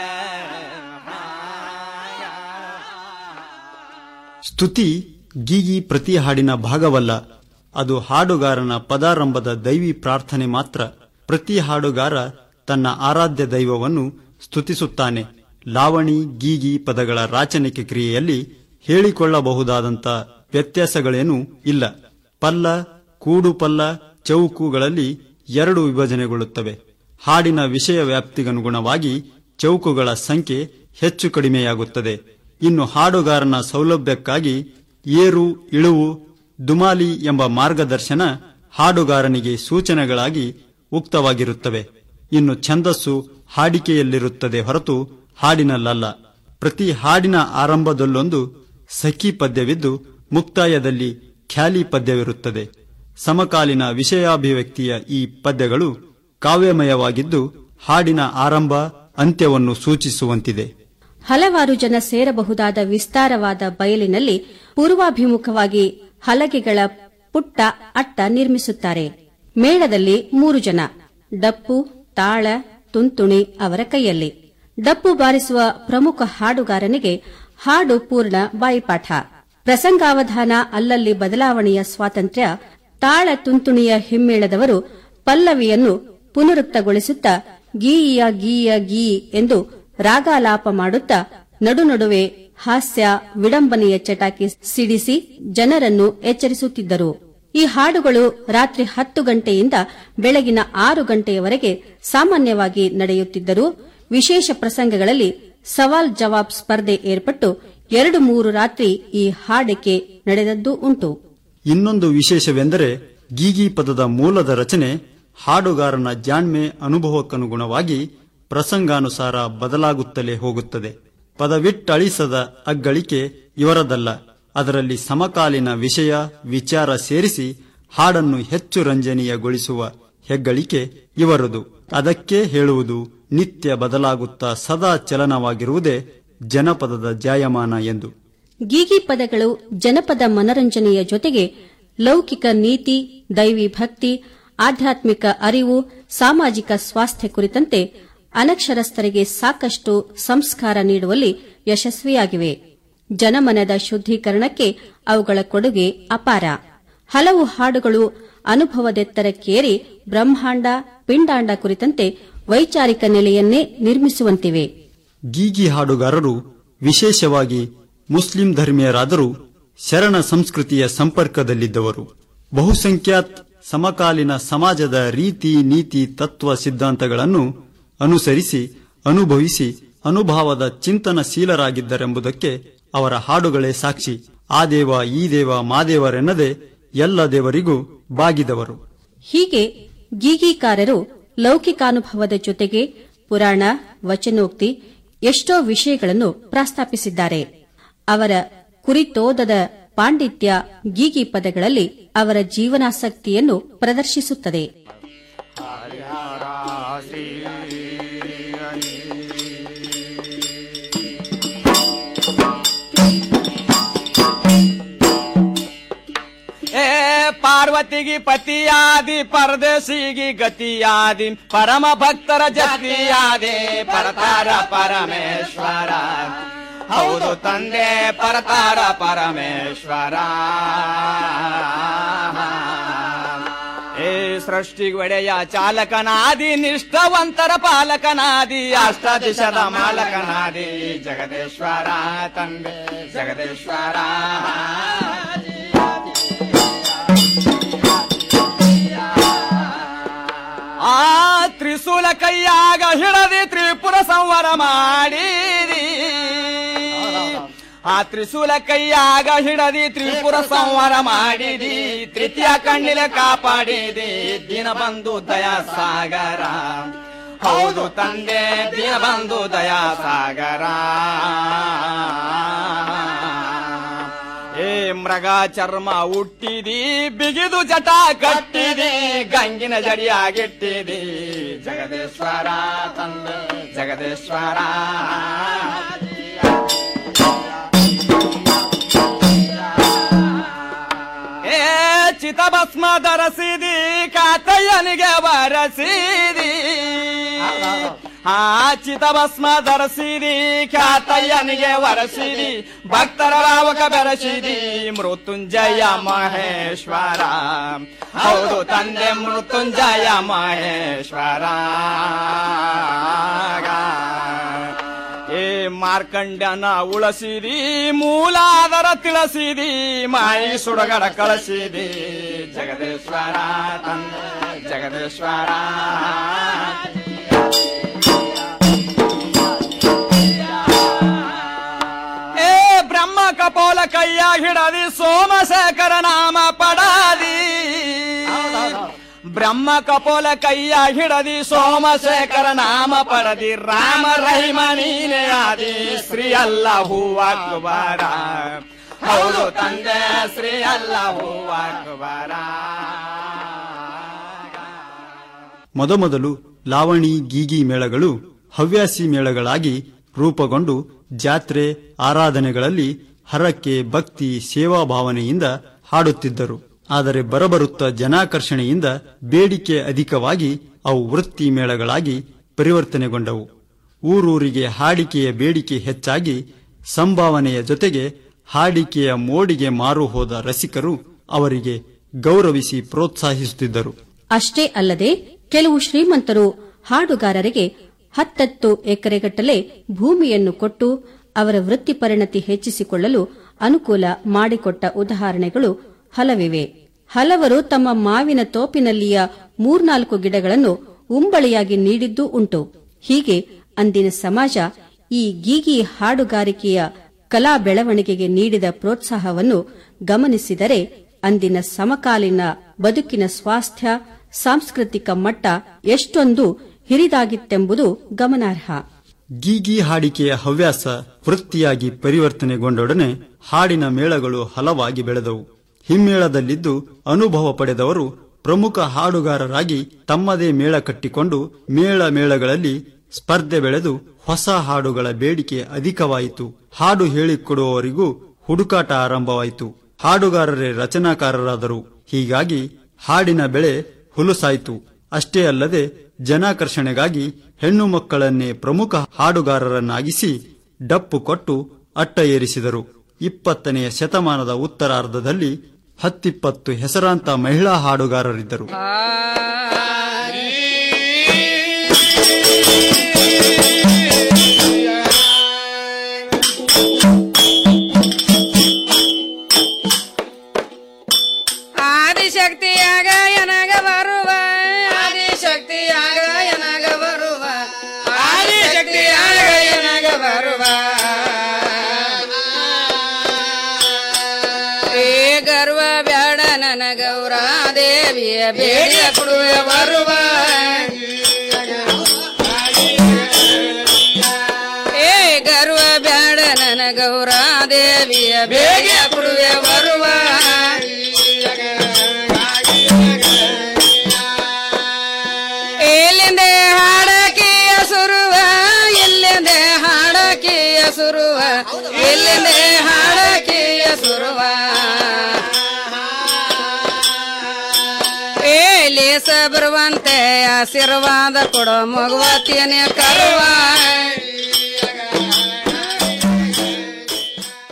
ಸ್ತುತಿ ಗೀಗಿ ಪ್ರತಿ ಹಾಡಿನ ಭಾಗವಲ್ಲ ಅದು ಹಾಡುಗಾರನ ಪದಾರಂಭದ ದೈವಿ ಪ್ರಾರ್ಥನೆ ಮಾತ್ರ ಪ್ರತಿ ಹಾಡುಗಾರ ತನ್ನ ಆರಾಧ್ಯ ದೈವವನ್ನು ಸ್ತುತಿಸುತ್ತಾನೆ ಲಾವಣಿ ಗೀಗಿ ಪದಗಳ ರಾಚನಿಕೆ ಕ್ರಿಯೆಯಲ್ಲಿ ಹೇಳಿಕೊಳ್ಳಬಹುದಾದಂಥ ವ್ಯತ್ಯಾಸಗಳೇನೂ ಇಲ್ಲ ಪಲ್ಲ ಕೂಡು ಪಲ್ಲ ಚೌಕುಗಳಲ್ಲಿ ಎರಡು ವಿಭಜನೆಗೊಳ್ಳುತ್ತವೆ ಹಾಡಿನ ವಿಷಯ ವ್ಯಾಪ್ತಿಗನುಗುಣವಾಗಿ ಚೌಕುಗಳ ಸಂಖ್ಯೆ ಹೆಚ್ಚು ಕಡಿಮೆಯಾಗುತ್ತದೆ ಇನ್ನು ಹಾಡುಗಾರನ ಸೌಲಭ್ಯಕ್ಕಾಗಿ ಏರು ಇಳುವು ದುಮಾಲಿ ಎಂಬ ಮಾರ್ಗದರ್ಶನ ಹಾಡುಗಾರನಿಗೆ ಸೂಚನೆಗಳಾಗಿ ಉಕ್ತವಾಗಿರುತ್ತವೆ ಇನ್ನು ಛಂದಸ್ಸು ಹಾಡಿಕೆಯಲ್ಲಿರುತ್ತದೆ ಹೊರತು ಹಾಡಿನಲ್ಲಲ್ಲ ಪ್ರತಿ ಹಾಡಿನ ಆರಂಭದಲ್ಲೊಂದು ಸಖಿ ಪದ್ಯವಿದ್ದು ಮುಕ್ತಾಯದಲ್ಲಿ ಖ್ಯಾಲಿ ಪದ್ಯವಿರುತ್ತದೆ ಸಮಕಾಲೀನ ವಿಷಯಾಭಿವ್ಯಕ್ತಿಯ ಈ ಪದ್ಯಗಳು ಕಾವ್ಯಮಯವಾಗಿದ್ದು ಹಾಡಿನ ಆರಂಭ ಅಂತ್ಯವನ್ನು ಸೂಚಿಸುವಂತಿದೆ ಹಲವಾರು ಜನ ಸೇರಬಹುದಾದ ವಿಸ್ತಾರವಾದ ಬಯಲಿನಲ್ಲಿ ಪೂರ್ವಾಭಿಮುಖವಾಗಿ ಹಲಗೆಗಳ ಪುಟ್ಟ ಅಟ್ಟ ನಿರ್ಮಿಸುತ್ತಾರೆ ಮೇಳದಲ್ಲಿ ಮೂರು ಜನ ಡಪ್ಪು ತಾಳ ತುಂತುಣಿ ಅವರ ಕೈಯಲ್ಲಿ ಡಪ್ಪು ಬಾರಿಸುವ ಪ್ರಮುಖ ಹಾಡುಗಾರನಿಗೆ ಹಾಡು ಪೂರ್ಣ ಬಾಯಿಪಾಠ ಪ್ರಸಂಗಾವಧಾನ ಅಲ್ಲಲ್ಲಿ ಬದಲಾವಣೆಯ ಸ್ವಾತಂತ್ರ್ಯ ತಾಳ ತುಂತುಣಿಯ ಹಿಮ್ಮೇಳದವರು ಪಲ್ಲವಿಯನ್ನು ಪುನರುಕ್ತಗೊಳಿಸುತ್ತಾ ಗೀಯ ಗೀಯ ಗೀ ಎಂದು ರಾಗಾಲಾಪ ಮಾಡುತ್ತಾ ನಡುನಡುವೆ ಹಾಸ್ಯ ವಿಡಂಬನೆಯ ಚಟಾಕಿ ಸಿಡಿಸಿ ಜನರನ್ನು ಎಚ್ಚರಿಸುತ್ತಿದ್ದರು ಈ ಹಾಡುಗಳು ರಾತ್ರಿ ಹತ್ತು ಗಂಟೆಯಿಂದ ಬೆಳಗಿನ ಆರು ಗಂಟೆಯವರೆಗೆ ಸಾಮಾನ್ಯವಾಗಿ ನಡೆಯುತ್ತಿದ್ದರೂ ವಿಶೇಷ ಪ್ರಸಂಗಗಳಲ್ಲಿ ಸವಾಲ್ ಜವಾಬ್ ಸ್ಪರ್ಧೆ ಏರ್ಪಟ್ಟು ಎರಡು ಮೂರು ರಾತ್ರಿ ಈ ಹಾಡಿಕೆ ನಡೆದದ್ದು ಉಂಟು ಇನ್ನೊಂದು ವಿಶೇಷವೆಂದರೆ ಗೀಗಿ ಪದದ ಮೂಲದ ರಚನೆ ಹಾಡುಗಾರನ ಜಾಣ್ಮೆ ಅನುಭವಕ್ಕನುಗುಣವಾಗಿ ಪ್ರಸಂಗಾನುಸಾರ ಬದಲಾಗುತ್ತಲೇ ಹೋಗುತ್ತದೆ ಪದವಿಟ್ಟಳಿಸದ ಅಗ್ಗಳಿಕೆ ಇವರದಲ್ಲ ಅದರಲ್ಲಿ ಸಮಕಾಲೀನ ವಿಷಯ ವಿಚಾರ ಸೇರಿಸಿ ಹಾಡನ್ನು ಹೆಚ್ಚು ರಂಜನೀಯಗೊಳಿಸುವ ಹೆಗ್ಗಳಿಕೆ ಇವರದು ಅದಕ್ಕೆ ಹೇಳುವುದು ನಿತ್ಯ ಬದಲಾಗುತ್ತಾ ಸದಾ ಚಲನವಾಗಿರುವುದೇ ಜನಪದದ ಜಾಯಮಾನ ಎಂದು ಗೀಗಿ ಪದಗಳು ಜನಪದ ಮನರಂಜನೆಯ ಜೊತೆಗೆ ಲೌಕಿಕ ನೀತಿ ದೈವಿ ಭಕ್ತಿ ಆಧ್ಯಾತ್ಮಿಕ ಅರಿವು ಸಾಮಾಜಿಕ ಸ್ವಾಸ್ಥ್ಯ ಕುರಿತಂತೆ ಅನಕ್ಷರಸ್ಥರಿಗೆ ಸಾಕಷ್ಟು ಸಂಸ್ಕಾರ ನೀಡುವಲ್ಲಿ ಯಶಸ್ವಿಯಾಗಿವೆ ಜನಮನದ ಶುದ್ದೀಕರಣಕ್ಕೆ ಅವುಗಳ ಕೊಡುಗೆ ಅಪಾರ ಹಲವು ಹಾಡುಗಳು ಅನುಭವದೆತ್ತರಕ್ಕೇರಿ ಬ್ರಹ್ಮಾಂಡ ಪಿಂಡಾಂಡ ಕುರಿತಂತೆ ವೈಚಾರಿಕ ನೆಲೆಯನ್ನೇ ನಿರ್ಮಿಸುವಂತಿವೆ ಗೀಗಿ ಹಾಡುಗಾರರು ವಿಶೇಷವಾಗಿ ಮುಸ್ಲಿಂ ಧರ್ಮೀಯರಾದರೂ ಶರಣ ಸಂಸ್ಕೃತಿಯ ಸಂಪರ್ಕದಲ್ಲಿದ್ದವರು ಬಹುಸಂಖ್ಯಾತ್ ಸಮಕಾಲೀನ ಸಮಾಜದ ರೀತಿ ನೀತಿ ತತ್ವ ಸಿದ್ಧಾಂತಗಳನ್ನು ಅನುಸರಿಸಿ ಅನುಭವಿಸಿ ಅನುಭವದ ಚಿಂತನಶೀಲರಾಗಿದ್ದರೆಂಬುದಕ್ಕೆ ಅವರ ಹಾಡುಗಳೇ ಸಾಕ್ಷಿ ಆ ದೇವ ಈ ದೇವ ಮಾದೇವರೆನ್ನದೆ ಎಲ್ಲ ದೇವರಿಗೂ ಬಾಗಿದವರು ಹೀಗೆ ಗೀಗೀಕಾರರು ಲೌಕಿಕಾನುಭವದ ಜೊತೆಗೆ ಪುರಾಣ ವಚನೋಕ್ತಿ ಎಷ್ಟೋ ವಿಷಯಗಳನ್ನು ಪ್ರಸ್ತಾಪಿಸಿದ್ದಾರೆ ಅವರ ಕುರಿತೋದದ ಪಾಂಡಿತ್ಯ ಗೀಗಿ ಪದಗಳಲ್ಲಿ ಅವರ ಜೀವನಾಸಕ್ತಿಯನ್ನು ಪ್ರದರ್ಶಿಸುತ್ತದೆ ಏ ಪಾರ್ವತಿಗೆ ಪತಿಯಾದಿ ಪರದೇಶಿಗೆ ಗತಿಯಾದಿ ಪರಮ ಭಕ್ತರ ಜತಿಯಾದೆ ಪರತಾರ ಪರಮೇಶ್ವರ ಹೌದು ತಂದೆ ಪರತಾರ ಪರಮೇಶ್ವರ ಏ ಸೃಷ್ಟಿಗೊಡೆಯ ಚಾಲಕನಾದಿ ನಿಷ್ಠವಂತರ ಪಾಲಕನಾದಿ ಅಷ್ಟಾದಿಶದ ಮಾಲಕನಾದಿ ಜಗದೇಶ್ವರ ತಂದೆ ಜಗದೇಶ್ವರ ಆ ತ್ರಿಶೂಲ ಕೈಯಾಗ ಹಿಡದಿ ತ್ರಿಪುರ ಸಂವರ ಮಾಡಿರಿ ಆ ತ್ರಿಶೂಲ ಕೈಯಾಗ ಹಿಡದಿ ತ್ರಿಪುರ ಸಂವರ ಮಾಡಿದಿ ತೃತೀಯ ಕಣ್ಣಿಲೆ ಕಾಪಾಡಿದಿ ದಿನ ಬಂದು ದಯಾ ಸಾಗರ ಹೌದು ತಂದೆ ದಿನ ಬಂದು ದಯಾ ಸಾಗರ ಏ ಮೃಗ ಚರ್ಮ ಹುಟ್ಟಿದಿ ಬಿಗಿದು ಜಟ ಕಟ್ಟಿದಿ ಗಂಗಿನ ಜಡಿಯಾಗಿಟ್ಟಿದಿ ಜಗದೇಶ್ವರ ತಂದೆ ಜಗದೇಶ್ವರ ಏ ಚಿತಭಸ್ಮ ಧರಸಿದಿ ಕಾತಯ್ಯನಿಗೆ ಬರಸಿದಿ ಆ ಚಿತಭಸ್ಮ ಧರಸಿದಿ ಖ್ಯಾತಯ್ಯನಿಗೆ ವರಸಿದಿ ಭಕ್ತರ ಭಾವಕ ಬೆರಸಿದಿ ಮೃತ್ಯುಂಜಯ ಮಹೇಶ್ವರ ಹೌದು ತಂದೆ ಮೃತ್ಯುಂಜಯ ಮಹೇಶ್ವರ ಏ ಮಾರ್ಕಂಡ್ಯನ ಉಳಸಿದಿ ಮೂಲಾದರ ತಿಳಸಿದಿ ಮಾಯಿ ಸುಡಗಡ ಕಳಸಿದಿ ಜಗದೇಶ್ವರ ತಂದೆ ಜಗದೇಶ್ವರ ಏ ಬ್ರಹ್ಮ ಕಪೋಲ ಕೈಯ ಹಿಡದಿ ಸೋಮಶೇಖರ ನಾಮ ಪಡಾದಿ ಬ್ರಹ್ಮ ಕಪೋಲ ಕೈಯ ಹಿಡದಿ ಸೋಮಶೇಖರ ನಾಮ ಪಡದಿ ರಾಮ ರಹಿಮ ನೀನೆ ಆದಿ ಶ್ರೀ ಅಲ್ಲ ಹೂವ ಕುಬಾರ ಹೌದು ತಂದೆ ಶ್ರೀ ಅಲ್ಲ ಹೂವ ಕುಬಾರ ಮೊದಮೊದಲು ಲಾವಣಿ ಗೀಗಿ ಮೇಳಗಳು ಹವ್ಯಾಸಿ ಮೇಳಗಳಾಗಿ ರೂಪುಗೊಂಡು ಜಾತ್ರೆ ಆರಾಧನೆಗಳಲ್ಲಿ ಹರಕೆ ಭಕ್ತಿ ಸೇವಾ ಭಾವನೆಯಿಂದ ಹಾಡುತ್ತಿದ್ದರು ಆದರೆ ಬರಬರುತ್ತ ಜನಾಕರ್ಷಣೆಯಿಂದ ಬೇಡಿಕೆ ಅಧಿಕವಾಗಿ ಅವು ವೃತ್ತಿ ಮೇಳಗಳಾಗಿ ಪರಿವರ್ತನೆಗೊಂಡವು ಊರೂರಿಗೆ ಹಾಡಿಕೆಯ ಬೇಡಿಕೆ ಹೆಚ್ಚಾಗಿ ಸಂಭಾವನೆಯ ಜೊತೆಗೆ ಹಾಡಿಕೆಯ ಮೋಡಿಗೆ ಮಾರು ಹೋದ ರಸಿಕರು ಅವರಿಗೆ ಗೌರವಿಸಿ ಪ್ರೋತ್ಸಾಹಿಸುತ್ತಿದ್ದರು ಅಷ್ಟೇ ಅಲ್ಲದೆ ಕೆಲವು ಶ್ರೀಮಂತರು ಹಾಡುಗಾರರಿಗೆ ಹತ್ತತ್ತು ಎಕರೆಗಟ್ಟಲೆ ಭೂಮಿಯನ್ನು ಕೊಟ್ಟು ಅವರ ವೃತ್ತಿ ಪರಿಣತಿ ಹೆಚ್ಚಿಸಿಕೊಳ್ಳಲು ಅನುಕೂಲ ಮಾಡಿಕೊಟ್ಟ ಉದಾಹರಣೆಗಳು ಹಲವಿವೆ ಹಲವರು ತಮ್ಮ ಮಾವಿನ ತೋಪಿನಲ್ಲಿಯ ಮೂರ್ನಾಲ್ಕು ಗಿಡಗಳನ್ನು ಉಂಬಳಿಯಾಗಿ ನೀಡಿದ್ದೂ ಉಂಟು ಹೀಗೆ ಅಂದಿನ ಸಮಾಜ ಈ ಗೀಗಿ ಹಾಡುಗಾರಿಕೆಯ ಕಲಾ ಬೆಳವಣಿಗೆಗೆ ನೀಡಿದ ಪ್ರೋತ್ಸಾಹವನ್ನು ಗಮನಿಸಿದರೆ ಅಂದಿನ ಸಮಕಾಲೀನ ಬದುಕಿನ ಸ್ವಾಸ್ಥ್ಯ ಸಾಂಸ್ಕೃತಿಕ ಮಟ್ಟ ಎಷ್ಟೊಂದು ಹಿರಿದಾಗಿತ್ತೆಂಬುದು ಗಮನಾರ್ಹ ಗೀಗಿ ಹಾಡಿಕೆಯ ಹವ್ಯಾಸ ವೃತ್ತಿಯಾಗಿ ಪರಿವರ್ತನೆಗೊಂಡೊಡನೆ ಹಾಡಿನ ಮೇಳಗಳು ಹಲವಾಗಿ ಬೆಳೆದವು ಹಿಮ್ಮೇಳದಲ್ಲಿದ್ದು ಅನುಭವ ಪಡೆದವರು ಪ್ರಮುಖ ಹಾಡುಗಾರರಾಗಿ ತಮ್ಮದೇ ಮೇಳ ಕಟ್ಟಿಕೊಂಡು ಮೇಳ ಮೇಳಗಳಲ್ಲಿ ಸ್ಪರ್ಧೆ ಬೆಳೆದು ಹೊಸ ಹಾಡುಗಳ ಬೇಡಿಕೆ ಅಧಿಕವಾಯಿತು ಹಾಡು ಹೇಳಿಕೊಡುವವರಿಗೂ ಹುಡುಕಾಟ ಆರಂಭವಾಯಿತು ಹಾಡುಗಾರರೇ ರಚನಾಕಾರರಾದರು ಹೀಗಾಗಿ ಹಾಡಿನ ಬೆಳೆ ಹುಲುಸಾಯಿತು ಅಷ್ಟೇ ಅಲ್ಲದೆ ಜನಾಕರ್ಷಣೆಗಾಗಿ ಹೆಣ್ಣು ಮಕ್ಕಳನ್ನೇ ಪ್ರಮುಖ ಹಾಡುಗಾರರನ್ನಾಗಿಸಿ ಡಪ್ಪು ಕೊಟ್ಟು ಅಟ್ಟ ಏರಿಸಿದರು ಇಪ್ಪತ್ತನೆಯ ಶತಮಾನದ ಉತ್ತರಾರ್ಧದಲ್ಲಿ ಹತ್ತಿಪ್ಪತ್ತು ಹೆಸರಾಂತ ಮಹಿಳಾ ಹಾಡುಗಾರರಿದ್ದರು ಆದಿಶಕ್ತಿಯಾಗ ಎನಗ ಬರುವ ಆದಿಶಕ್ತಿಯಾಗ ಎನಗ ಬರುವ ಆದಿಶಕ್ತಿಯಾಗ ಎನಗ ಬರುವ ಏ ಗರ್ವ ಬೇಡ ನನಗೌರ ದೇವಿಯ ಬೇಡಿಯ ಕೊಡುವೆ ಬರುವ ಏ ಗರ್ವ ಬೇಡ ನನಗೌರ ದೇವಿಯ ಬೇಡಿಯ ಕೊಡುವೆ ಬರುವ ಎಲ್ಲಿಂದೆ ಹಾಡಕಿಯ ಸುರುವ ಎಲ್ಲಿಂದೆ ಹಾಡಕಿಯ ಸುರುವ ಎಲ್ಲಿಂದೆ ಹಾಡಕಿಯ ಸುರುವ ಏಲೇಸ ಬರುವಂತೆ ಆಶೀರ್ವಾದ ಕೊಡೋ ಮಗುವತಿಯನೇ ಕರುವ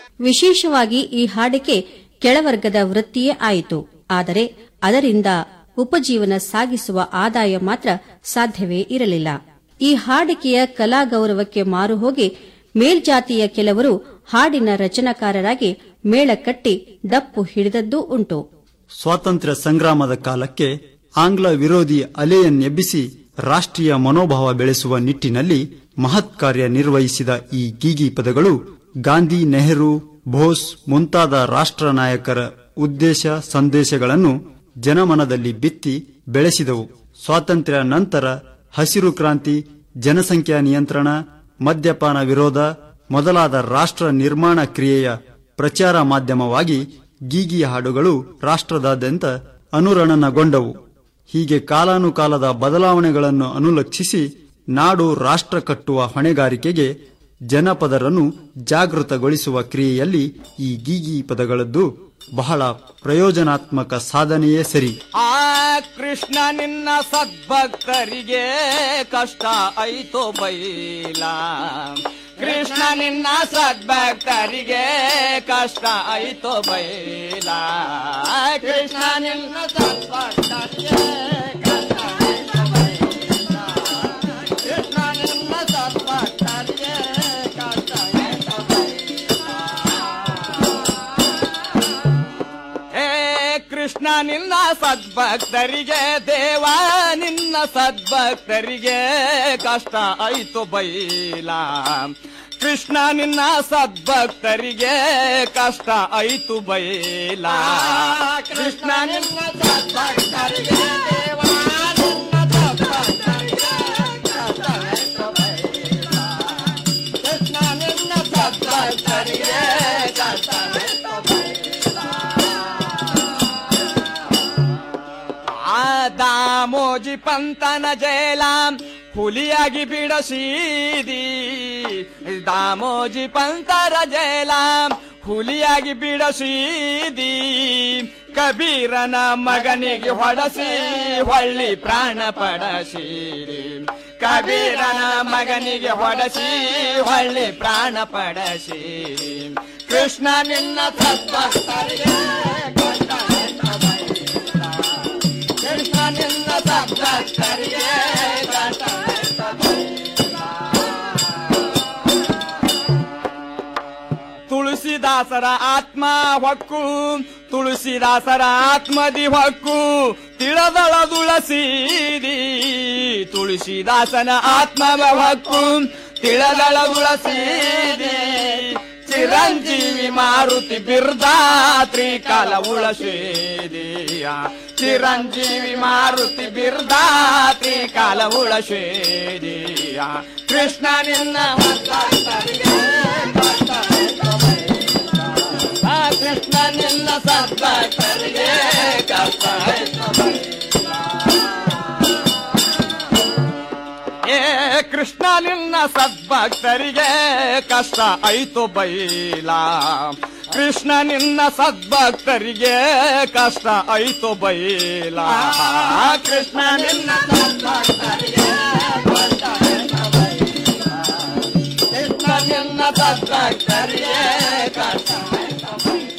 ವಿಶೇಷವಾಗಿ ಈ ಹಾಡಿಕೆ ಕೆಳವರ್ಗದ ವೃತ್ತಿಯೇ ಆಯಿತು ಆದರೆ ಅದರಿಂದ ಉಪಜೀವನ ಸಾಗಿಸುವ ಆದಾಯ ಮಾತ್ರ ಸಾಧ್ಯವೇ ಇರಲಿಲ್ಲ ಈ ಹಾಡಿಕೆಯ ಕಲಾ ಗೌರವಕ್ಕೆ ಮಾರು ಹೋಗಿ ಮೇಲ್ಜಾತಿಯ ಕೆಲವರು ಹಾಡಿನ ರಚನಾಕಾರರಾಗಿ ಮೇಳ ಕಟ್ಟಿ ಡಪ್ಪು ಹಿಡಿದದ್ದೂ ಉಂಟು ಸ್ವಾತಂತ್ರ್ಯ ಸಂಗ್ರಾಮದ ಕಾಲಕ್ಕೆ ಆಂಗ್ಲ ವಿರೋಧಿ ಅಲೆಯನ್ನೆಬ್ಬಿಸಿ ರಾಷ್ಟ್ರೀಯ ಮನೋಭಾವ ಬೆಳೆಸುವ ನಿಟ್ಟಿನಲ್ಲಿ ಮಹತ್ ಕಾರ್ಯ ನಿರ್ವಹಿಸಿದ ಈ ಗೀಗಿ ಪದಗಳು ಗಾಂಧಿ ನೆಹರು ಬೋಸ್ ಮುಂತಾದ ರಾಷ್ಟ್ರ ನಾಯಕರ ಉದ್ದೇಶ ಸಂದೇಶಗಳನ್ನು ಜನಮನದಲ್ಲಿ ಬಿತ್ತಿ ಬೆಳೆಸಿದವು ಸ್ವಾತಂತ್ರ್ಯ ನಂತರ ಹಸಿರು ಕ್ರಾಂತಿ ಜನಸಂಖ್ಯಾ ನಿಯಂತ್ರಣ ಮದ್ಯಪಾನ ವಿರೋಧ ಮೊದಲಾದ ರಾಷ್ಟ್ರ ನಿರ್ಮಾಣ ಕ್ರಿಯೆಯ ಪ್ರಚಾರ ಮಾಧ್ಯಮವಾಗಿ ಗೀಗಿ ಹಾಡುಗಳು ರಾಷ್ಟ್ರದಾದ್ಯಂತ ಅನುರಣನಗೊಂಡವು ಹೀಗೆ ಕಾಲಾನುಕಾಲದ ಬದಲಾವಣೆಗಳನ್ನು ಅನುಲಕ್ಷಿಸಿ ನಾಡು ರಾಷ್ಟ್ರ ಕಟ್ಟುವ ಹೊಣೆಗಾರಿಕೆಗೆ ಜನಪದರನ್ನು ಜಾಗೃತಗೊಳಿಸುವ ಕ್ರಿಯೆಯಲ್ಲಿ ಈ ಗೀಗಿ ಪದಗಳದ್ದು ಬಹಳ ಪ್ರಯೋಜನಾತ್ಮಕ ಸಾಧನೆಯೇ ಸರಿ ಆ ಕೃಷ್ಣ ನಿನ್ನ ಸದ್ಭಕ್ತರಿಗೆ ಕಷ್ಟ ಐತೋ ಬೈಲ ಕೃಷ್ಣ ನಿನ್ನ ಸದ್ಭಕ್ತರಿಗೆ ಕಷ್ಟ ಐತೋ ಬೈಲ ಕೃಷ್ಣ ನಿನ್ನ ಸದ್ಭಕ್ತರಿಗೆ ಕಷ್ಟ ಐತೋ ಬೈಲ. ಕೃಷ್ಣ ನಿನ್ನ ಸದ್ಭಕ್ತರಿಗೆ ಕಷ್ಟ ಐತೋ ಹೇ ಕೃಷ್ಣ ನಿನ್ನ ಸದ್ಭಕ್ತರಿಗೆ ದೇವ ನಿನ್ನ ಸದ್ಭಕ್ತರಿಗೆ ಕಷ್ಟ ಆಯ್ತು ಬೈಲ ಕೃಷ್ಣ ನಿನ್ನ ಸದ್ಭಕ್ತರಿಗೆ ಕಷ್ಟ ಆಯ್ತು ಬೈಲ ಕೃಷ್ಣ ನಿನ್ನ ಸದ್ಭಕ್ತರಿಗೆ ದೇವ ನಿನ್ನ ಸದ್ಭಕ್ತರಿಗೆ ಕಷ್ಟ ಆಯ್ತು ಬೈಲ. ಕೃಷ್ಣ ನಿನ್ನ ಸದ್ಭಕ್ತರಿಗೆ ಕಷ್ಟ ಆಯ್ತು ಆ ದಾಮೋಜಿ ಪಂತನ ಜೇಲಾಂ ಹುಲಿಯಾಗಿ ಬಿಡಸೀದಿ ದಾಮೋಜಿ ಪಂತರ ಜೇಲಾಂ ಹುಲಿಯಾಗಿ ಬಿಡಸೀದಿ ಕಬೀರನ ಮಗನಿಗೆ ಹೊಡಸಿ ಹೊಳ್ಳಿ ಪ್ರಾಣ ಪಡಸೀರಿ ಕಬೀರನ ಮಗನಿಗೆ ಹೊಡಸಿ ಹೊಳ್ಳಿ ಪ್ರಾಣ ಪಡಸೀರಿ ಕೃಷ್ಣ ನಿನ್ನ ಸದ್ಭಕ್ತರಿಗೆ ಕೊಂಡ ಕೃಷ್ಣ ನಿನ್ನ ಸದ್ಭಕ್ತರಿಗೆ ಕೊಂಡ ತುಳಸಿದಾಸರ ಆತ್ಮ ಹೊಕ್ಕು ತುಳಸಿದಾಸರ ಆತ್ಮದಿ ಹೊಕ್ಕು ತಿಳದಳ ತುಳಸೀದಿ ತುಳಸಿದಾಸನ ಆತ್ಮವ ಹೊಕ್ಕು ತಿಳದಳ ತುಳಸೀದಿ ಚಿರಂಜೀವಿ ಮಾರುತಿ ಬಿರ್ದಾ ತ್ರಿಕಾಲ ಉಳಸೇದಿಯ ಚಿರಂಜೀವಿ ಮಾರುತಿ ಬಿರ್ದಾ ತ್ರಿಕಾಲ ಉಳಸೇದಿಯ ಕೃಷ್ಣ ನಿನ್ನ ಭಕ್ತರಿಗೆ ಆ ಕೃಷ್ಣ ನಿನ್ನ ಸದ್ಭಕ್ತರಿಗೆ ಕಷ್ಟ ಏ ಕೃಷ್ಣ ನಿನ್ನ ಸದ್ಭಕ್ತರಿಗೆ ಕಷ್ಟ ಐತು ಬೈಲ ಕೃಷ್ಣ ನಿನ್ನ ಸದ್ಭಕ್ತರಿಗೆ ಕಷ್ಟ ಐತು ಬೈಲ ಕೃಷ್ಣ ನಿನ್ನ ಸದ್ಭಕ್ತರಿಗೆ ಕಷ್ಟ ಐತು ಬೈಲ. ಕೃಷ್ಣ ನಿನ್ನ ಸದ್ಭಕ್ತರಿಗೆ ಕಷ್ಟ ಐತು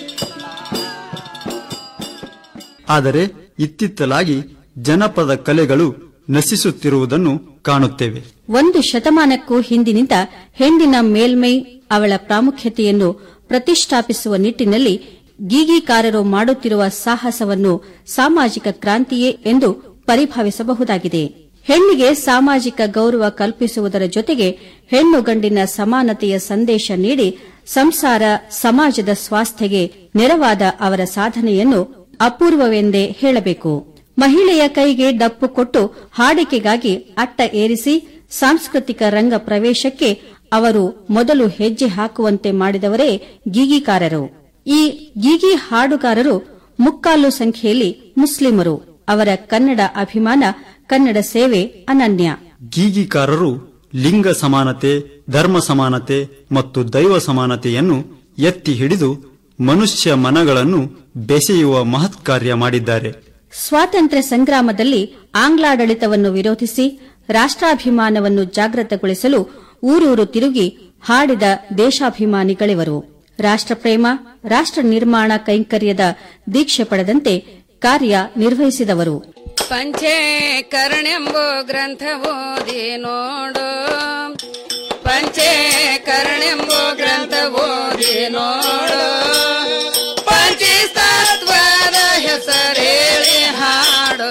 ಆದರೆ ಇತ್ತಿತ್ತಲಾಗಿ ಜನಪದ ಕಲೆಗಳು ನಶಿಸುತ್ತಿರುವುದನ್ನು ಕಾಣುತ್ತೇವೆ ಒಂದು ಶತಮಾನಕ್ಕೂ ಹಿಂದಿನಿಂದ ಹೆಣ್ಣಿನ ಮೇಲ್ಮೈ ಅವಳ ಪ್ರಾಮುಖ್ಯತೆಯನ್ನು ಪ್ರತಿಷ್ಠಾಪಿಸುವ ನಿಟ್ಟಿನಲ್ಲಿ ಗೀಗಿಕಾರರು ಮಾಡುತ್ತಿರುವ ಸಾಹಸವನ್ನು ಸಾಮಾಜಿಕ ಕ್ರಾಂತಿಯೇ ಎಂದು ಪರಿಭಾವಿಸಬಹುದಾಗಿದೆ ಹೆಣ್ಣಿಗೆ ಸಾಮಾಜಿಕ ಗೌರವ ಕಲ್ಪಿಸುವುದರ ಜೊತೆಗೆ ಹೆಣ್ಣು ಗಂಡಿನ ಸಮಾನತೆಯ ಸಂದೇಶ ನೀಡಿ ಸಂಸಾರ ಸಮಾಜದ ಸ್ವಾಸ್ಥ್ಯಗೆ ನೆರವಾದ ಅವರ ಸಾಧನೆಯನ್ನು ಅಪೂರ್ವವೆಂದೇ ಹೇಳಬೇಕು ಮಹಿಳೆಯ ಕೈಗೆ ಡಪ್ಪು ಕೊಟ್ಟು ಹಾಡಿಕೆಗಾಗಿ ಅಟ್ಟ ಏರಿಸಿ ಸಾಂಸ್ಕೃತಿಕ ರಂಗ ಪ್ರವೇಶಕ್ಕೆ ಅವರು ಮೊದಲು ಹೆಜ್ಜೆ ಹಾಕುವಂತೆ ಮಾಡಿದವರೇ ಗೀಗಿಕಾರರು ಈ ಗೀಗಿ ಹಾಡುಗಾರರು ಮುಕ್ಕಾಲು ಸಂಖ್ಯೆಯಲ್ಲಿ ಮುಸ್ಲಿಮರು ಅವರ ಕನ್ನಡ ಅಭಿಮಾನ ಕನ್ನಡ ಸೇವೆ ಅನನ್ಯ ಗೀಗಿಕಾರರು ಲಿಂಗ ಸಮಾನತೆ ಧರ್ಮ ಸಮಾನತೆ ಮತ್ತು ದೈವ ಸಮಾನತೆಯನ್ನು ಎತ್ತಿ ಹಿಡಿದು ಮನುಷ್ಯ ಮನಗಳನ್ನು ಬೆಸೆಯುವ ಮಹತ್ ಕಾರ್ಯ ಮಾಡಿದ್ದಾರೆ ಸ್ವಾತಂತ್ರ್ಯ ಸಂಗ್ರಾಮದಲ್ಲಿ ಆಂಗ್ಲಾಡಳಿತವನ್ನು ವಿರೋಧಿಸಿ ರಾಷ್ಟ್ರಾಭಿಮಾನವನ್ನು ಜಾಗೃತಗೊಳಿಸಲು ಊರೂರು ತಿರುಗಿ ಹಾಡಿದ ದೇಶಾಭಿಮಾನಿಗಳಿವರು ರಾಷ್ಟ್ರಪ್ರೇಮ ರಾಷ್ಟ್ರ ನಿರ್ಮಾಣ ಕೈಂಕರ್ಯದ ದೀಕ್ಷೆ ಪಡೆದಂತೆ ಕಾರ್ಯ ನಿರ್ವಹಿಸಿದವರು ಪಂಚೇಕರಣೆಂಬು ಗ್ರಂಥ ಓದಿ ನೋಡು ಪಂಚೇಕರಣೆಂಬು ಗ್ರಂಥ ಓದಿ ನೋಡು ಪಂಚತತ್ವದ ಹೆಸರೇಳಿ ಹಾಡು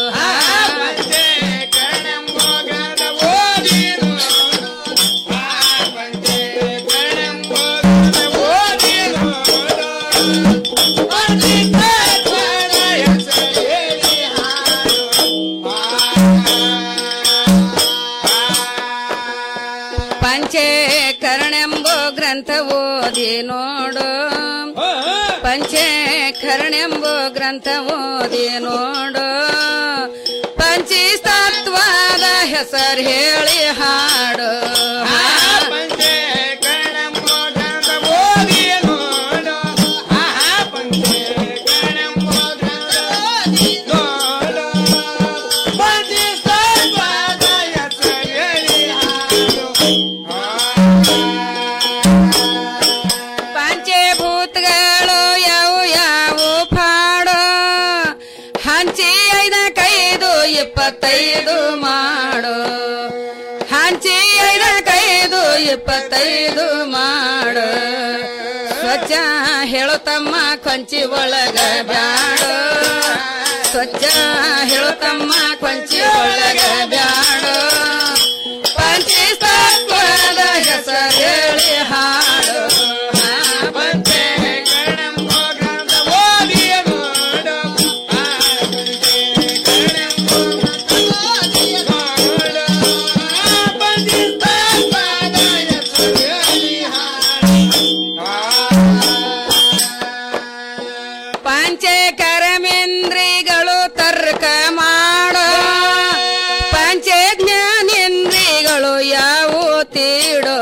ಪಂಚೇಕರಣೆಂಬು ಗ್ರಂಥ ಓದಿ ನೋಡು ಪಂಚೇಕರಣೆಂಬು ಗ್ರಂಥ ಓದಿ ನೋಡು ಪಂಚತತ್ವದ ಹೆಸರು ಹೇಳಿ ಹಾಡು ಪಂಚಭೂತಗಳು ಯಾವ ಯಾವ ಪಾಡು ಹಂಚಿ ಐದ ಕೈದು ಇಪ್ಪತ್ತೈದು ಮಾಡು ಹಂಚಿ ಐದ ಕೈದು ಇಪ್ಪತ್ತೈದು ಮಾಡು ಸ್ವಚ್ಛ ಹೇಳುತ್ತಮ್ಮ ಕೊಂಚಿ ಒಳಗ ಬ್ಯಾಡು ಸ್ವಚ್ಛ ಹೇಳುತ್ತಮ್ಮ ಕೊಂಚಿ ಒಳಗ ಬ್ಯಾಡು ಪಂಚತತ್ವದ ಹೆಸರು ಹೇಳಿ ಹಾಡು ಪಂಚಕರ್ಮೇಂದ್ರಿಗಳು ತರ್ಕ ಮಾಡೋ ಪಂಚಜ್ಞಾನೇಂದ್ರಿಗಳು ಯಾವು ತೀಡೋ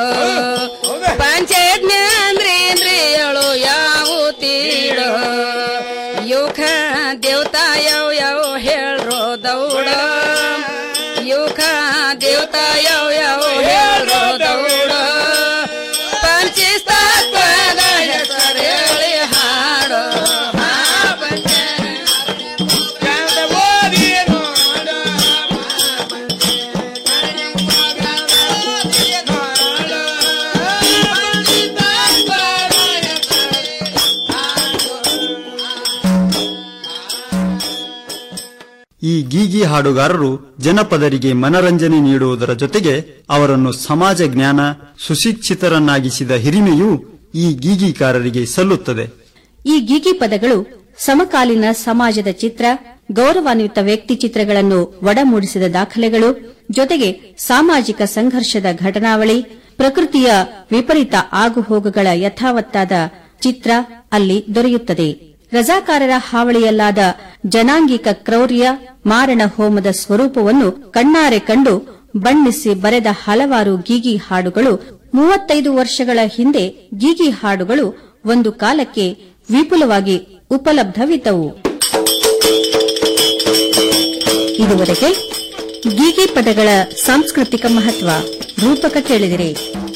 ಪಂಚಜ್ಞಾನೇಂದ್ರಿಯಗಳು ಯಾವು ತೀಡೋ ಯುಖ ದೇವತಾ ಯಾವ ಯಾವ ಹೇಳ್ರೋ ದೌಡೋ ಯುಖ ದೇವತಾ ಯಾವ ಯಾವ ಹೇಳ್ರೋ ದೌಡೋ ಪಂಚಸ್ತತ್ವದ ಹೆಸರು ಹೇಳಿ ಹಾಡೋ ಈ ಗೀಗಿ ಹಾಡುಗಾರರು ಜನಪದರಿಗೆ ಮನರಂಜನೆ ನೀಡುವುದರ ಜೊತೆಗೆ ಅವರನ್ನು ಸಮಾಜ ಜ್ಞಾನ ಸುಶಿಕ್ಷಿತರನ್ನಾಗಿಸಿದ ಹಿರಿಮೆಯೂ ಈ ಗೀಗಿಕಾರರಿಗೆ ಸಲ್ಲುತ್ತದೆ ಈ ಗೀಗಿ ಪದಗಳು ಸಮಕಾಲೀನ ಸಮಾಜದ ಚಿತ್ರ ಗೌರವಾನ್ವಿತ ವ್ಯಕ್ತಿ ಚಿತ್ರಗಳನ್ನು ಒಡಮೂಡಿಸಿದ ದಾಖಲೆಗಳು ಜೊತೆಗೆ ಸಾಮಾಜಿಕ ಸಂಘರ್ಷದ ಘಟನಾವಳಿ ಪ್ರಕೃತಿಯ ವಿಪರೀತ ಆಗುಹೋಗುಗಳ ಯಥಾವತ್ತಾದ ಚಿತ್ರ ಅಲ್ಲಿ ದೊರೆಯುತ್ತದೆ ರಜಾಕಾರರ ಹಾವಳಿಯಲ್ಲಾದ ಜನಾಂಗಿಕ ಕ್ರೌರ್ಯ ಮಾರಣ ಹೋಮದ ಸ್ವರೂಪವನ್ನು ಕಣ್ಣಾರೆ ಕಂಡು ಬಣ್ಣಿಸಿ ಬರೆದ ಹಲವಾರು ಗೀಗಿ ಹಾಡುಗಳು ಮೂವತ್ತೈದು ವರ್ಷಗಳ ಹಿಂದೆ ಗೀಗಿ ಹಾಡುಗಳು ಒಂದು ಕಾಲಕ್ಕೆ ವಿಪುಲವಾಗಿ ಉಪಲಬ್ಧವಿದ್ದವು ಇದುವರೆಗೆ ಗೀಗಿ ಪದಗಳ ಸಾಂಸ್ಕೃತಿಕ ಮಹತ್ವ ರೂಪಕ ಕೇಳಿದಿರಿ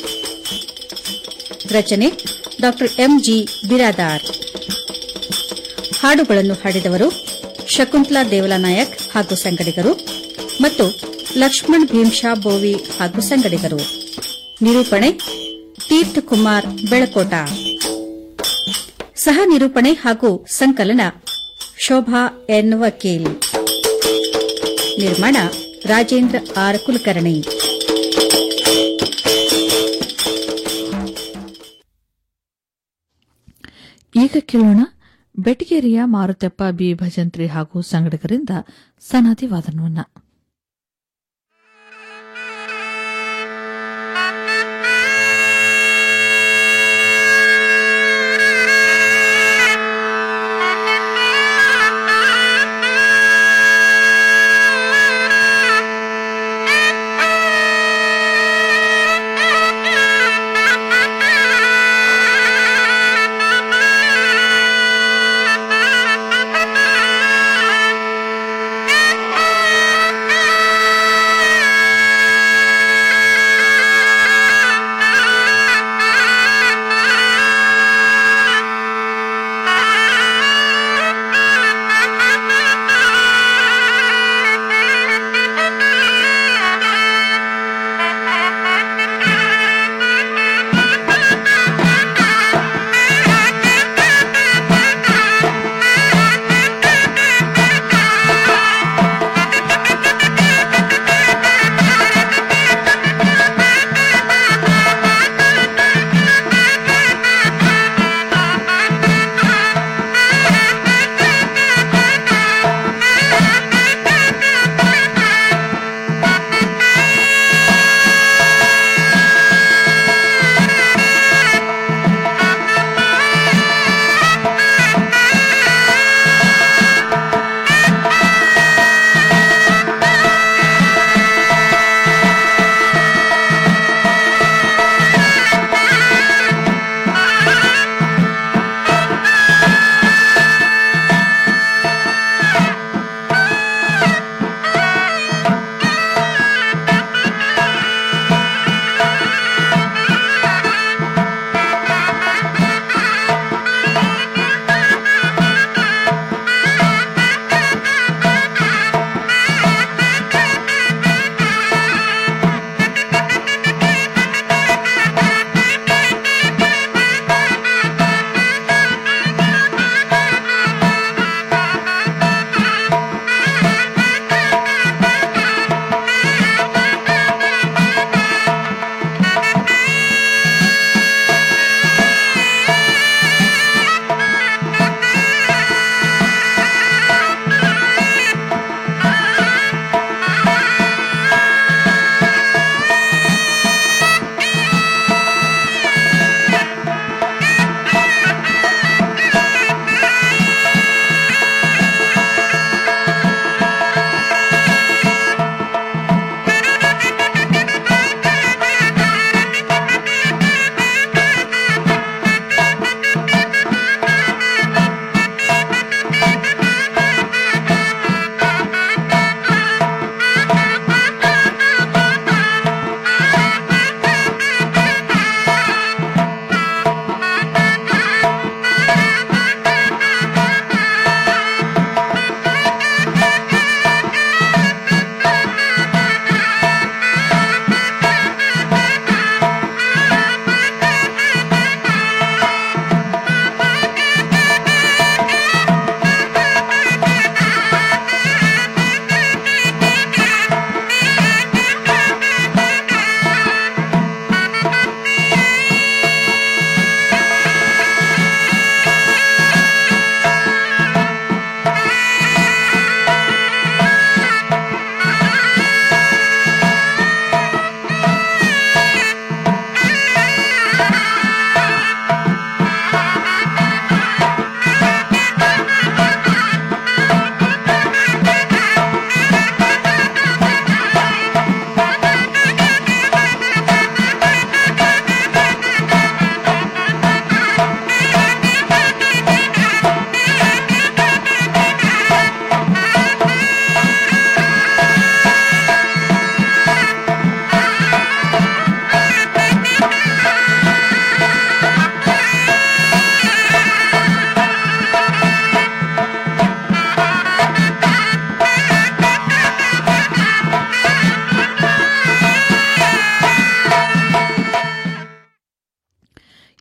ರಚನೆ ಡಾ ಎಂಜಿ ಬಿರಾದಾರ್ ಹಾಡುಗಳನ್ನು ಹಾಡಿದವರು ಶಕುಂತಲಾ ದೇವಲನಾಯಕ್ ಹಾಗೂ ಸಂಗಡಿಗರು ಮತ್ತು ಲಕ್ಷ್ಮಣ್ ಭೀಮ್ಶಾ ಬೋವಿ ಹಾಗೂ ಸಂಗಡಿಗರು ನಿರೂಪಣೆ ತೀರ್ಥ ಕುಮಾರ್ ಬೆಳಕೋಟ ಸಹ ನಿರೂಪಣೆ ಹಾಗೂ ಸಂಕಲನ ಶೋಭಾ ಎನ್ ವಕೀಲ್ ನಿರ್ಮಾಣ ರಾಜೇಂದ್ರ ಆರ್ ಕುಲಕರ್ಣಿ ಈಗ ಕೇಳೋಣ ಬೆಟಗೇರಿಯ ಮಾರುತಪ್ಪ ಬಿ ಭಜಂತ್ರಿ ಹಾಗೂ ಸಂಗಡಿಗರಿಂದ ಸನಾದಿ ವಾದನವನ್ನ Thank you.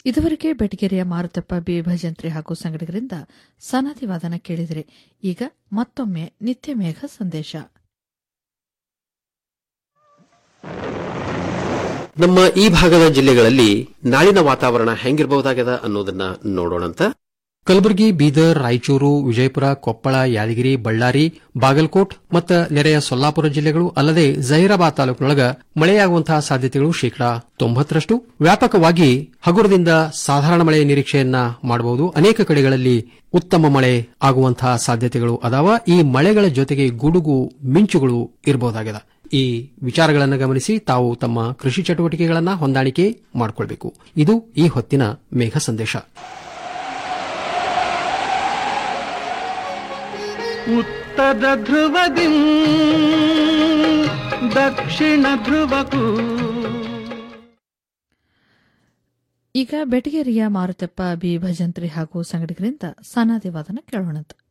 ಇದುವರೆಗೆ ಬೆಟಗೇರಿಯ ಮಾರುತಪ್ಪ ಬಿ ಭಜಂತ್ರಿ ಹಾಗೂ ಸಂಗಡಿಗರಿಂದ ಸನಾದಿ ವಾದನ ಕೇಳಿದರೆ ಈಗ ಮತ್ತೊಮ್ಮೆ ನಿತ್ಯ ಮೇಘ ಸಂದೇಶ ನಮ್ಮ ಈ ಭಾಗದ ಜಿಲ್ಲೆಗಳಲ್ಲಿ ನಾಳಿನ ವಾತಾವರಣ ಹೆಂಗಿರಬಹುದಾಗ್ಯದ ಅನ್ನೋದನ್ನ ನೋಡೋಣಂತ ಕಲಬುರಗಿ ಬೀದರ್ ರಾಯಚೂರು ವಿಜಯಪುರ ಕೊಪ್ಪಳ ಯಾದಗಿರಿ ಬಳ್ಳಾರಿ ಬಾಗಲಕೋಟ್ ಮತ್ತು ನೆರೆಯ ಸೊಲ್ಲಾಪುರ ಜಿಲ್ಲೆಗಳು ಅಲ್ಲದೆ ಜಹೀರಾಬಾದ್ ತಾಲೂಕಿನೊಳಗ ಮಳೆಯಾಗುವಂತಹ ಸಾಧ್ಯತೆಗಳು ಶೇಕಡಾ ತೊಂಬತ್ತರಷ್ಟು ವ್ಯಾಪಕವಾಗಿ ಹಗುರದಿಂದ ಸಾಧಾರಣ ಮಳೆ ನಿರೀಕ್ಷೆಯನ್ನ ಮಾಡಬಹುದು ಅನೇಕ ಕಡೆಗಳಲ್ಲಿ ಉತ್ತಮ ಮಳೆ ಆಗುವಂತಹ ಸಾಧ್ಯತೆಗಳು ಅದಾವ ಈ ಮಳೆಗಳ ಜೊತೆಗೆ ಗುಡುಗು ಮಿಂಚುಗಳು ಇರಬಹುದಾಗಿದೆ ಈ ವಿಚಾರಗಳನ್ನು ಗಮನಿಸಿ ತಾವು ತಮ್ಮ ಕೃಷಿ ಚಟುವಟಿಕೆಗಳನ್ನು ಹೊಂದಾಣಿಕೆ ಮಾಡಿಕೊಳ್ಬೇಕು ಇದು ಈ ಹೊತ್ತಿನ ಮೇಘ ಸಂದೇಶ ಉತ್ತರ ಧ್ರುವದಿ ದಕ್ಷಿಣ ಧ್ರುವಕ್ಕೂ ಈಗ ಬೆಟಗೇರಿಯ ಮಾರುತಪ್ಪ ಬಿ ಭಜಂತ್ರಿ ಹಾಗೂ ಸಂಗಡಿಗರಿಂದ ಸನಾದಿ ವಾದನ ಕೇಳೋಣಂತ